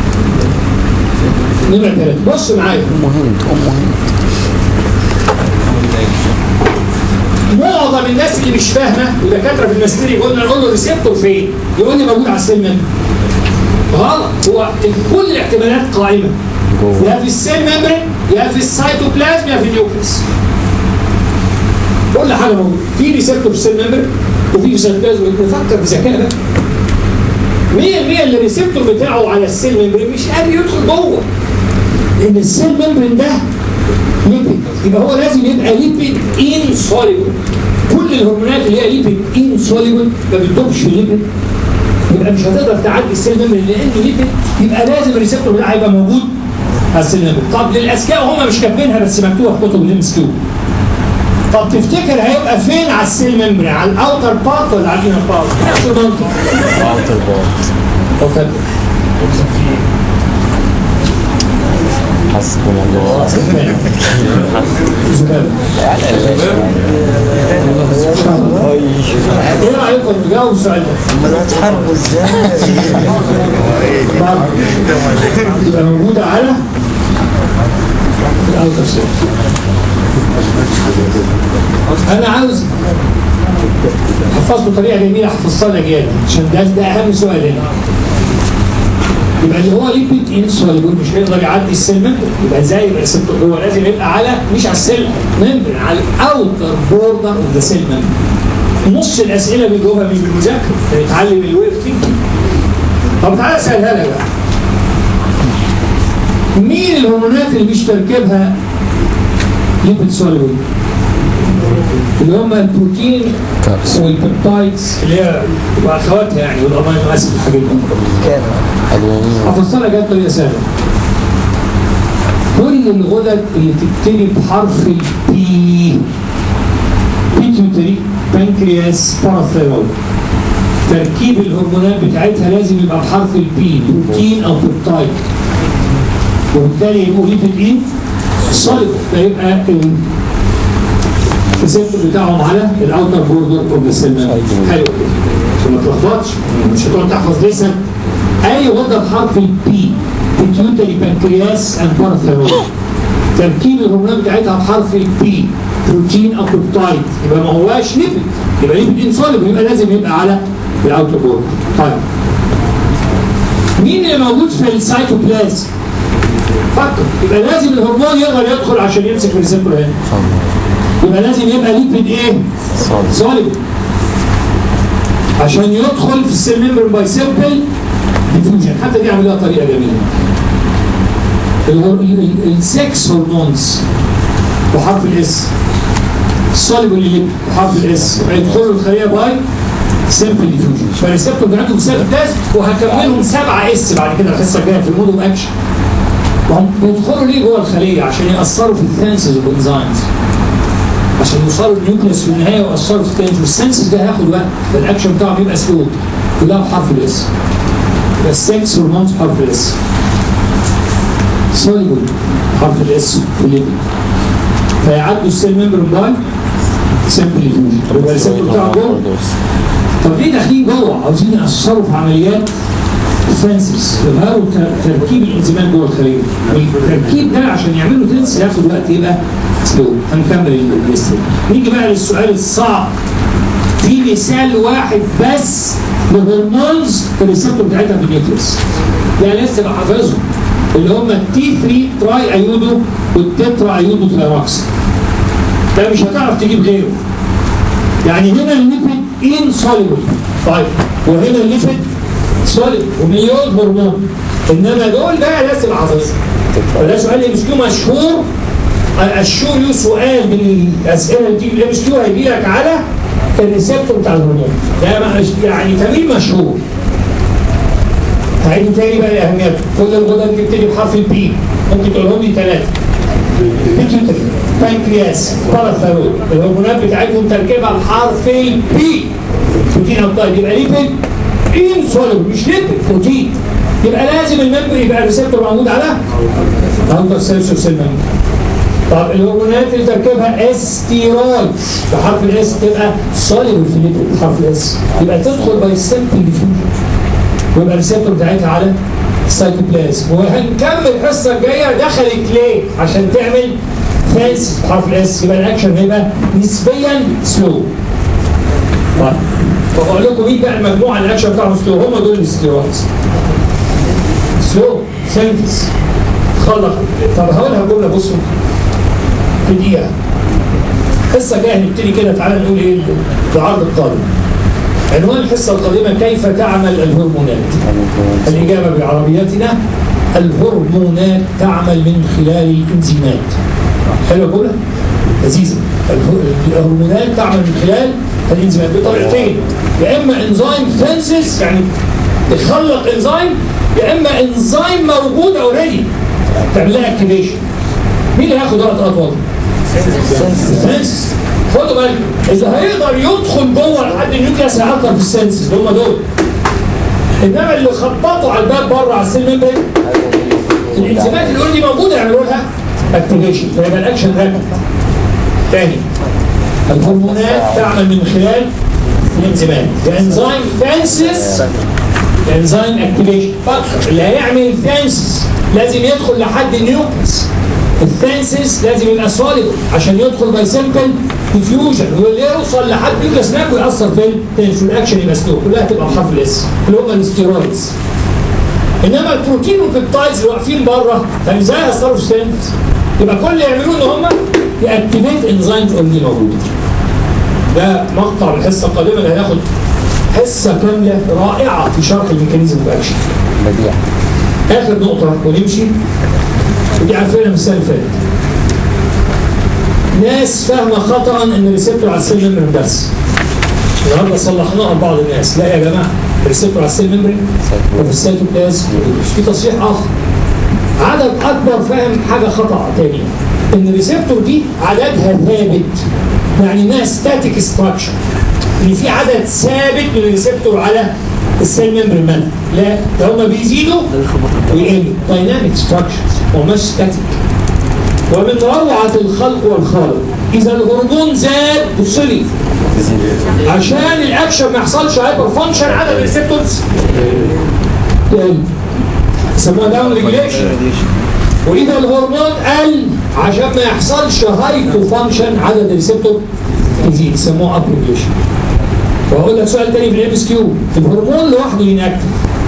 نمرة ثلاثة بص معايا مهم مهم معظم الناس اللي مش فاهمه ودكاتره في الماستري قلنا نقول له الريسبتور فين؟ يقول لي موجود على السيل ممبرين. غلط هو كل الاحتمالات قائمه جوه. يا في السيل ممبرين يا في السيتوبلازم يا في النيوكليس. كل حاجه موجوده في ريسبتور في السيل ممبرين وفي في السيتوبلازم نفكر بذكاء بقى 100% اللي الريسبتور بتاعه على السيل ممبرين مش قادر يدخل جوه لان السيل ممبرين ده ليبيد يبقى هو لازم يبقى ليبيد انسوليبل كل الهرمونات اللي هي ليبيد انسوليبل ما بتدوبش في الليبيد يبقى مش هتقدر تعدي السيل ممبرين لانه ليبيد يبقى لازم الريسبتور بتاعها يبقى موجود على السيل ممبرين طب للاذكياء هم مش كاتبينها بس مكتوبه في كتب الام اس كيو طب تفتكر هيبقى فين على السيل ممبرين على الاوتر بارت ولا على الانر بارت؟ نفس المنطق اوتر بارت اوكي حسبنا الله ايه رايكم تجاوبوا السؤال ده؟ تحاربوا ازاي؟ تبقى موجودة على الأوتر سيل أنا عاوز حفظته بطريقة جميلة حفظتها لأجيال عشان ده ده أهم سؤال هنا يبقى اللي هو ليبيد انسوليبل مش هيقدر يعدي السيل ممبر يبقى ازاي يبقى السيل هو لازم يبقى على مش على السيل ممبر على الاوتر بوردر اوف ذا سيل ممبر نص الاسئله بيجاوبها مش بالمذاكره بنتعلم الويف ثينكينج طب تعالى اسالها لك بقى مين الهرمونات اللي مش تركيبها ليبيد سوليبل اللي هم البروتين كارس والبيبتايدز اللي هي واخواتها يعني والامينو اسيد والحاجات دي كام؟ ادوانين هفصلها جت بطريقه سهله كل الغدد اللي تبتدي بحرف البي بيتيوتري بانكرياس باراثيرويد تركيب الهرمونات بتاعتها لازم يبقى بحرف البي بروتين او بيبتايد وبالتالي يبقوا ليبيد ايه؟ صلب فيبقى ال- الريسبتور بتاعهم على الاوتر بوردر اوف ذا سيل حلو كده عشان ما تلخبطش مش هتقعد تحفظ لسه اي غده بحرف البي بيتيوتري بانكرياس اند باراثيرويد تركيب الهرمونات بتاعتها بحرف البي بروتين او بيبتايد يبقى ما هواش ليبيد يبقى ليبيد انسوليبل يبقى لازم يبقى على الاوتر بوردر طيب مين اللي موجود في السيتوبلازم؟ فكر يبقى لازم الهرمون يقدر يدخل عشان يمسك الريسبتور هنا يبقى لازم يبقى ليبيد ايه؟ صالح سوليبل عشان يدخل في السيل ممبر باي سيمبل ديفيوجن حتى دي عملها طريقه جميله السكس هرمونز بحرف الاس السوليبل اللي بحرف الاس يدخلوا الخليه باي سيمبل ديفيوجن فالريسبتور بتاعتهم سيلف تاست وهكملهم سبعه اس بعد كده الحصه الجايه في المود اوف اكشن وهم بيدخلوا ليه جوه الخليه عشان ياثروا في الثانسز والانزيمز عشان يوصلوا النيوكليس في النهايه ويأثروا في التانج والسنسز ده هياخد وقت فالاكشن بتاعهم بيبقى سلو كلها بحرف الاس يبقى السكس هرمونز بحرف الاس سوليبل بحرف الاس في الليبل فيعدوا السيل ممبر باي سمبل ديفيوجن يبقى الريسبتور بتاعهم جوه طب ليه داخلين جوه عاوزين يأثروا في عمليات الفرانسيس يظهروا تركيب الانزيمات جوه الخليه والتركيب ده عشان يعملوا تنس ياخد وقت يبقى سلو هنكمل الليست نيجي بقى للسؤال الصعب في مثال واحد بس لهرمونز الريسبتور بتاعتها في النيوكليس يعني لسه بقى حافظهم اللي هم التي 3 تراي ايودو والتترا ايودو ثيراكس ده مش هتعرف تجيب غيره يعني هنا الليبيد انسوليبل طيب وهنا الليبيد سوليد ومليون هرمون انما دول بقى لازم حافظهم وده سؤال ام اس كيو مشهور اشور له سؤال من الاسئله اللي بتيجي الام اس كيو هيجي لك على الريسبتور بتاع الهرمون ده يعني تمرين مشهور هعيد تاني بقى لاهميته كل الغدد بتبتدي بحرف البي ممكن تقولهم لي ثلاثه بيتيوتري بانكرياس باراثايرويد الهرمونات بتاعتهم تركيبها بحرف البي بروتين ابطال يبقى ليبيد انسوليبل مش ليبيد بروتين يبقى لازم الممبر يبقى الريسبتور موجود على اوتر سيلسور سيل ممبر طب الهرمونات اللي تركيبها استيرويد بحرف الاس تبقى سوليبل في الليبيد بحرف الاس يبقى تدخل باي سيمبل ديفيوجن ويبقى الريسبتور بتاعتها على السيتوبلازم وهنكمل الحصه الجايه دخلت ليه؟ عشان تعمل فانس بحرف الاس يبقى الاكشن هيبقى نسبيا سلو. طيب فبقول لكم مين بقى المجموعه الاكشن بتاعهم سلو هم دول الاستيرويدز. سلو سينثيس خلق طب هقولها جمله بصوا في دقيقه الحصه الجايه هنبتدي كده تعالى نقول ايه العرض القادم عنوان الحصة القادمة كيف تعمل الهرمونات الإجابة بعربيتنا الهرمونات تعمل من خلال الإنزيمات حلوة الجملة؟ لذيذة الهرمونات تعمل من خلال الإنزيمات بطريقتين يا إما إنزيم فانسس يعني تخلق إنزيم يا إما إنزيم موجود أوريدي تعمل لها اكتيفيشن مين اللي هياخد وقت أطول؟ فانسس خدوا بالكم اذا هيقدر يدخل جوه لحد النيوكليس هيأثر في السنسز اللي هم دول انما اللي خبطوا على الباب بره على السيل ممبرين الانزيمات اللي اوريدي موجوده يعملوا لها اكتيفيشن فيبقى الاكشن رابد تاني الهرمونات تعمل من خلال الانزيمات الانزيم فانسس الانزيم اكتيفيشن فقط اللي هيعمل فانسس لازم يدخل لحد النيوكليس الفانسس لازم يبقى سوليد عشان يدخل باي سيمبل ديفيوجن واللي يوصل لحد نيوكليس ماب ويأثر في التنس والاكشن يبقى سلو كلها تبقى بحرف الاس اللي هم الاستيرويدز انما البروتين والبيبتايدز اللي واقفين بره فازاي هيأثروا في السنس يبقى كل اللي يعملوه ان هم ياكتيفيت انزيمز اوريدي موجوده ده مقطع الحصه القادمه اللي هناخد حصه كامله رائعه في شرح الميكانيزم واكشن بديع اخر نقطه ونمشي ودي عارفينها من السنه اللي فاتت ناس فاهمه خطا ان الريسبتور على السيل ممبرين بس النهارده صلحناها لبعض الناس لا يا جماعه الريسبتور على السيل ممبرين وفي السيتوبلازم في تصحيح اخر عدد اكبر فاهم حاجه خطا تاني ان الريسبتور دي عددها ثابت يعني انها ستاتيك ستراكشر ان في عدد ثابت من الريسبتور على السيل ممبرين مثلا لا ده هم بيزيدوا ويقلوا دايناميك ستراكشرز ومش ستاتيك ومن روعة الخلق والخالق إذا الهرمون زاد بصلي عشان الأكشن ما يحصلش هايبر فانكشن عدد الريسبتورز تقل يسموها داون ريجوليشن وإذا الهرمون قل عشان ما يحصلش هايبو فانكشن عدد الريسبتور يزيد يسموه اب ريجوليشن وأقول لك سؤال تاني في الام اس كيو الهرمون لوحده انكتف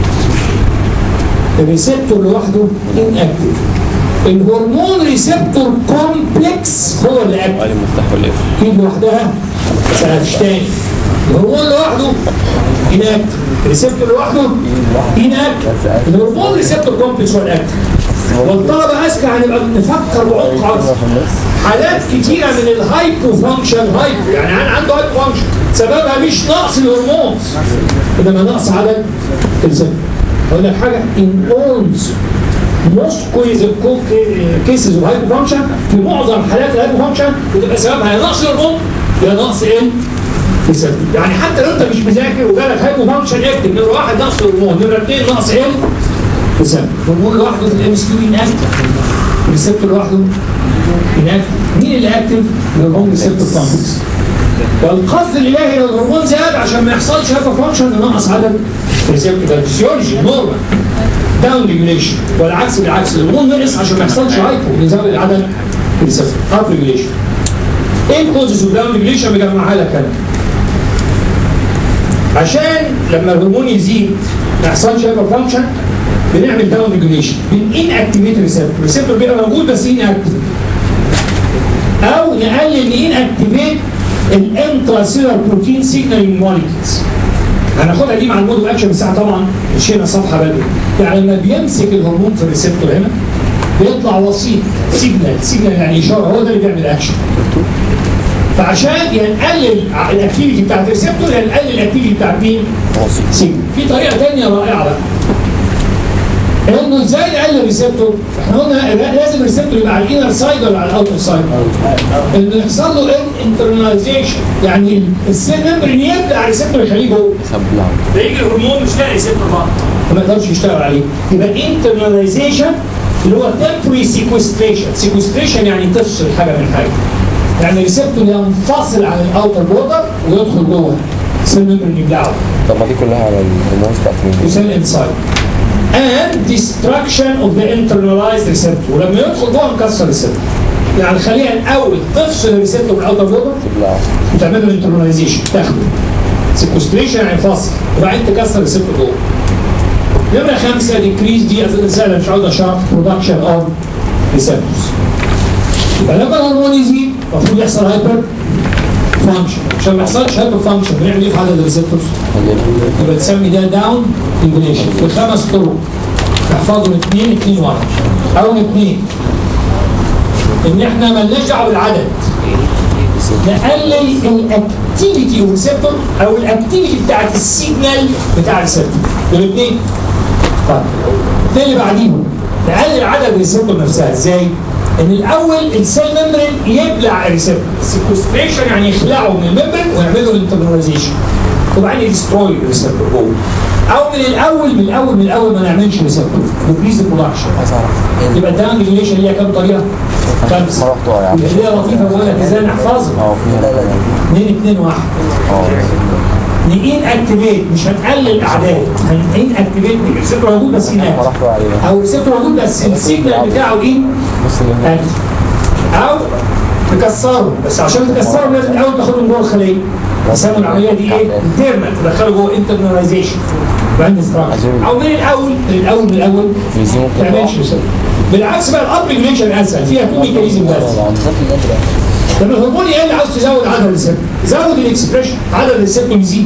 الريسبتور لوحده انكتف الهرمون ريسبتور كومبلكس هو اللي اكتف المفتاح والقفل ايد لوحدها ما سالتش تاني الهرمون لوحده اناكت ريسبتور لوحده اناكت الهرمون ريسبتور كومبلكس هو الاكت والطلبه اذكى هنبقى نفكر بعمق اكتر حالات كتيره من الهايبو فانكشن هايبو يعني عنده هايبو فانكشن سببها مش نقص الهرمون انما نقص عدد الريسبتور اقول لك حاجه ان اولز most كيسز اوف هايبو فانكشن في معظم حالات الهايبو فانكشن بتبقى سببها يا نقص الهرمون يا نقص ايه؟ ريسبتور يعني حتى لو انت مش مذاكر وجالك هايبو فانكشن اكتب نمره واحد نقص الهرمون نمره اثنين نقص ايه؟ ريسبتور الهرمون لوحده في الام اس كيو اناكتف الريسبتور لوحده اناكتف مين اللي اكتف؟ الهرمون ريسبتور كومبلكس والقصد الالهي لو الهرمون زاد عشان ما يحصلش هايبو فانكشن ننقص عدد ريسبتور ده فيسيولوجي نورمال داون ريجوليشن والعكس بالعكس الهرمون نقص عشان ما يحصلش هايبو نزود عدد ريسبتور اب ريجوليشن ايه الكوزز اوف داون ريجوليشن بجمعها لك انا عشان لما الهرمون يزيد ما يحصلش هايبر فانكشن بنعمل داون ريجوليشن بن ان اكتيفيت ريسبتور الريسبتور بيبقى موجود بس ان اكتيف او نقلل ان اكتيفيت الانتراسيلر بروتين سيجنالينج موليكيولز هناخدها دي مع المود اوف اكشن بس طبعا مشينا صفحه بدري يعني لما بيمسك الهرمون في الريسبتور هنا بيطلع وسيط سيجنال سيجنال يعني اشاره هو ده اللي بيعمل اكشن فعشان يا نقلل الاكتيفيتي بتاعت الريسبتور يا نقلل الاكتيفيتي بتاعت مين؟ سيجنال في طريقه ثانيه رائعه بقى انه ازاي نقلل الريسبتور؟ احنا قلنا لازم الريسبتور يبقى على الانر سايد ولا على الاوتر سايد؟ انه يحصل له انترناليزيشن يعني السيل ممبرين يبدا الريسبتور يخليه جوه فيجي الهرمون مش لاقي ريسبتور بقى فما يقدرش يشتغل عليه يبقى انترناليزيشن اللي هو temporary sequestration sequestration يعني تفصل حاجه من حاجه يعني الريسبتور ينفصل عن الاوتر بوردر ويدخل جوه السيل ممبرين يبلعه طب ما دي كلها على الهرمونز بتاعت مين؟ يسمى انسايد and destruction of the internalized receptor ولما يدخل جوه نكسر الريسبتور يعني خليها الاول تفصل الريسبتور من الاوتر بوردر تبلع وتعمل له انترناليزيشن تاخده سيكوستريشن يعني فصل وبعدين تكسر الريسبتور جوه نمرة خمسة decrease دي رسالة مش عاوز اشرح production of receptors يبقى لما الهرمون يزيد المفروض يحصل هايبر فانكشن عشان ما يحصلش هايبر فانكشن بنعمل ايه في عدد الريسبتورز؟ يبقى تسمي ده داون ريجوليشن بخمس طرق تحفظهم اثنين اثنين واحد اول اثنين ان احنا مالناش دعوه بالعدد نقلل الاكتيفيتي والريسبتور او الاكتيفيتي بتاعت السيجنال بتاع الريسبتور دول اثنين طيب ده اللي بعديهم نقلل عدد الريسبتور نفسها ازاي؟ ان الاول السيل ممبرين يبلع الريسبتور سيكوستريشن يعني يخلعه من الممبرين ويعمل له انترناليزيشن وبعدين يدستروي الريسبتور جوه او من الاول من الاول من الاول ما نعملش ريسبتور نبريز البرودكشن عايز اعرف يبقى الداون ريجوليشن ليها كام طريقه؟ خمسه ما رحتوا يعني اللي هي لطيفه بقول لك ازاي نحفظها اه فيها 2 2 1 اه نين اكتيفيت مش هنقلل اعداد هنين اكتيفيت الريسبتور موجود بس ما هناك رحتوا عليها او الريسبتور موجود بس السيجنال بتاعه ايه؟ بص اللي اكتف او تكسره بس عشان تكسره لازم الاول تاخده من جوه الخليه يسموا العمليه دي ايه؟ انترنال تدخله جوه انترناليزيشن بعدين ديستراكشن او من الاول من الاول من الاول يزيموا ما تعملش ريسبتور بالعكس بقى الاب ريجوليشن اسهل فيها تو ميكانيزم بس لما الهرمون يقل عاوز تزود عدد الريسبتور زود الاكسبريشن عدد الريسبتور يزيد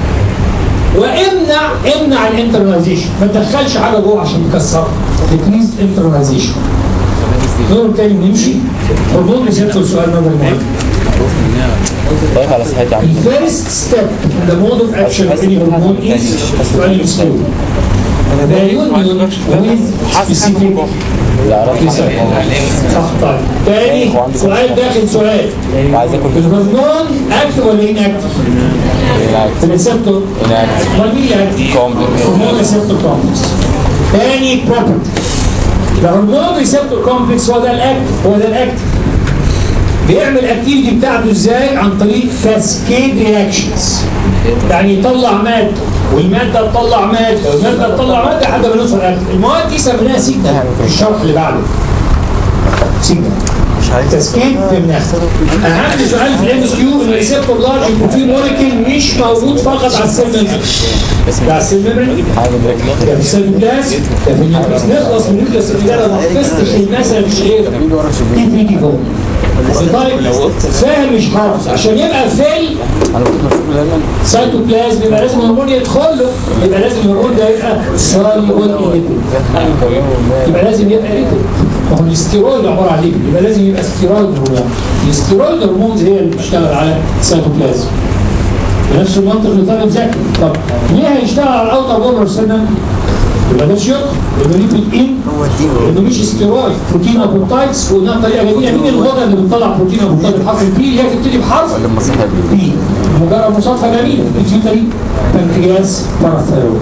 وامنع امنع الانترناليزيشن ما تدخلش حاجه جوه عشان تكسرها ديكريز انترناليزيشن دور تاني نمشي هرمون ريسبتور سؤال نمبر مهم طيب على صحتي عم الفيرست ستيب in the mode of action of any hormone is سؤال الاسلوب The union with specific لا عرفت صح طيب تاني سؤال داخل سؤال عايز اكل الهرمون اكتف ولا ان اكتف؟ الريسبتور inactive. امال مين اللي اكتف؟ Complex. هرمون ريسبتور كومبلكس تاني بروبرتي الهرمون ريسبتور كومبلكس هو ده الاكتف هو ده الاكتف بيعمل الاكتيفيتي بتاعته ازاي؟ عن طريق كاسكيد رياكشنز يعني يطلع ماده والماده تطلع ماده والماده تطلع ماده لحد ما نوصل الاكتف المواد دي سميناها سيجنال في الشرح اللي بعده سيجنال تسكين في النفس اهم سؤال في الام اس كيو ان الريسبتور لارج بروتين موليكيول مش موجود فقط على السيل ميمبرين ده على السيل ميمبرين ده في السيلوبلاز ده في النيوكليس نخلص من النيوكليس ده لو ما حفظتش المثل مش غير تي 3 تي 4 طيب فاهم مش حافظ عشان يبقى فيل انا كنت مسؤول دايما سايتوبلازم يبقى لازم الهرمون يدخل له يبقى لازم الهرمون ده يبقى سوليبل يبقى لازم يبقى ليبيد ما هو الاستيرويد عباره عن ليبيد يبقى لازم يبقى ستيرويد هرمون الاستيرويد هرمونز هي اللي بتشتغل على السيتوبلازم بنفس المنطق اللي طالب ذكي طب ليه هيشتغل على الاوتر بولر سنه يبقى ده مش يدخل يبقى ليبيد ان لانه مش استيرويد بروتين ابوبتايدز وقلنا طريقه جميله مين الغدة اللي بتطلع بروتين ابوبتايد بحرف البي اللي هي تبتدي بحرف لما صاحب بي مجرد مصادفه جميله بيتيوتري بنكرياس باراثايرويد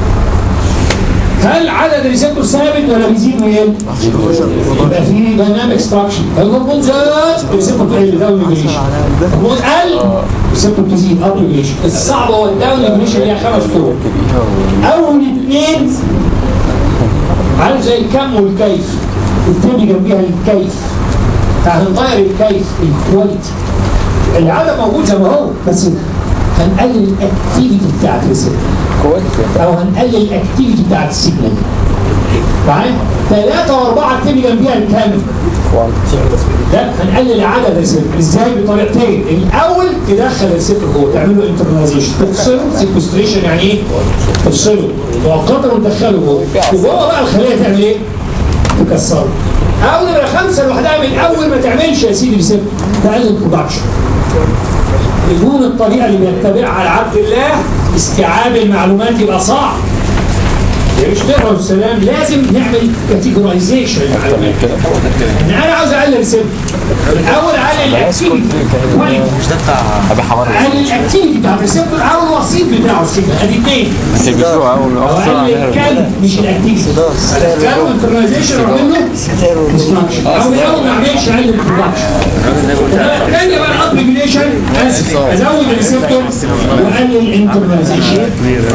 هل عدد الريسبتور ثابت ولا بيزيد ويقل؟ يبقى في دايناميك ستراكشر الهرمون زاد الريسبتور تقل داون ريجوليشن الهرمون قل الريسبتور تزيد اب ريجوليشن الصعب هو الداون ريجوليشن ليها خمس طرق اول اثنين عارف زي الكم والكيف التاني جنبيها الكيف هنغير الكيف الكواليتي العدد موجود زي ما هو بس هنقلل الاكتيفيتي بتاعت الريسبتور او هنقلل الاكتيفيتي بتاعت السيجنال معايا ثلاثة وأربعة تبقى جنبيها الكامل لا هنقلل عدد الريسبتور ازاي بطريقتين الاول تدخل الريسبتور جوه تعمل له انترناليزيشن تفصله سيكوستريشن يعني ايه؟ تفصله مؤقتا وتدخله جوه وجوه بقى الخليه تعمل ايه؟ تكسره او نمرة خمسة لوحدها من اول ما تعملش يا سيدي ريسبتور تقلل برودكشن بدون الطريقة اللي بيتبعها على عبد الله استيعاب المعلومات يبقى صعب يا مش تقرا السلام لازم نعمل كاتيجورايزيشن للمعلومات ان انا عاوز اقلل ريسبتور الاول اقلل الاكتيفيتي مش ده بتاع ابي حوار اقلل الاكتيفيتي بتاع الريسبتور او الوسيط بتاعه الشكل ادي اثنين بس بيسوق اول او اقلل الكلب مش الاكتيفيتي الكلب انترنايزيشن واعمل له ديستراكشن او الاول ما اعملش اقلل البرودكشن الثانيه بقى الاب ريجوليشن اسف ازود الريسبتور واقلل الانترنايزيشن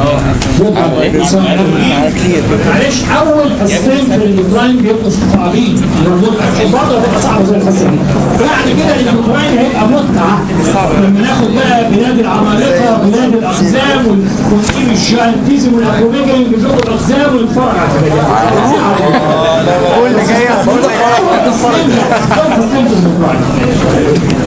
معلش اول حصتين في الاندوكراين بيبقوا صعبين البطل هتبقى صعبه زي الحصه دي بعد كده الاندوكراين هيبقى متعه لما ناخد بقى بلاد العمالقه بلاد الاقزام ونجيب الشانتيزم والاكروميجري ونجيب لكم الاقزام ونتفرج على الحاجات دي. كل جايه كل حاجه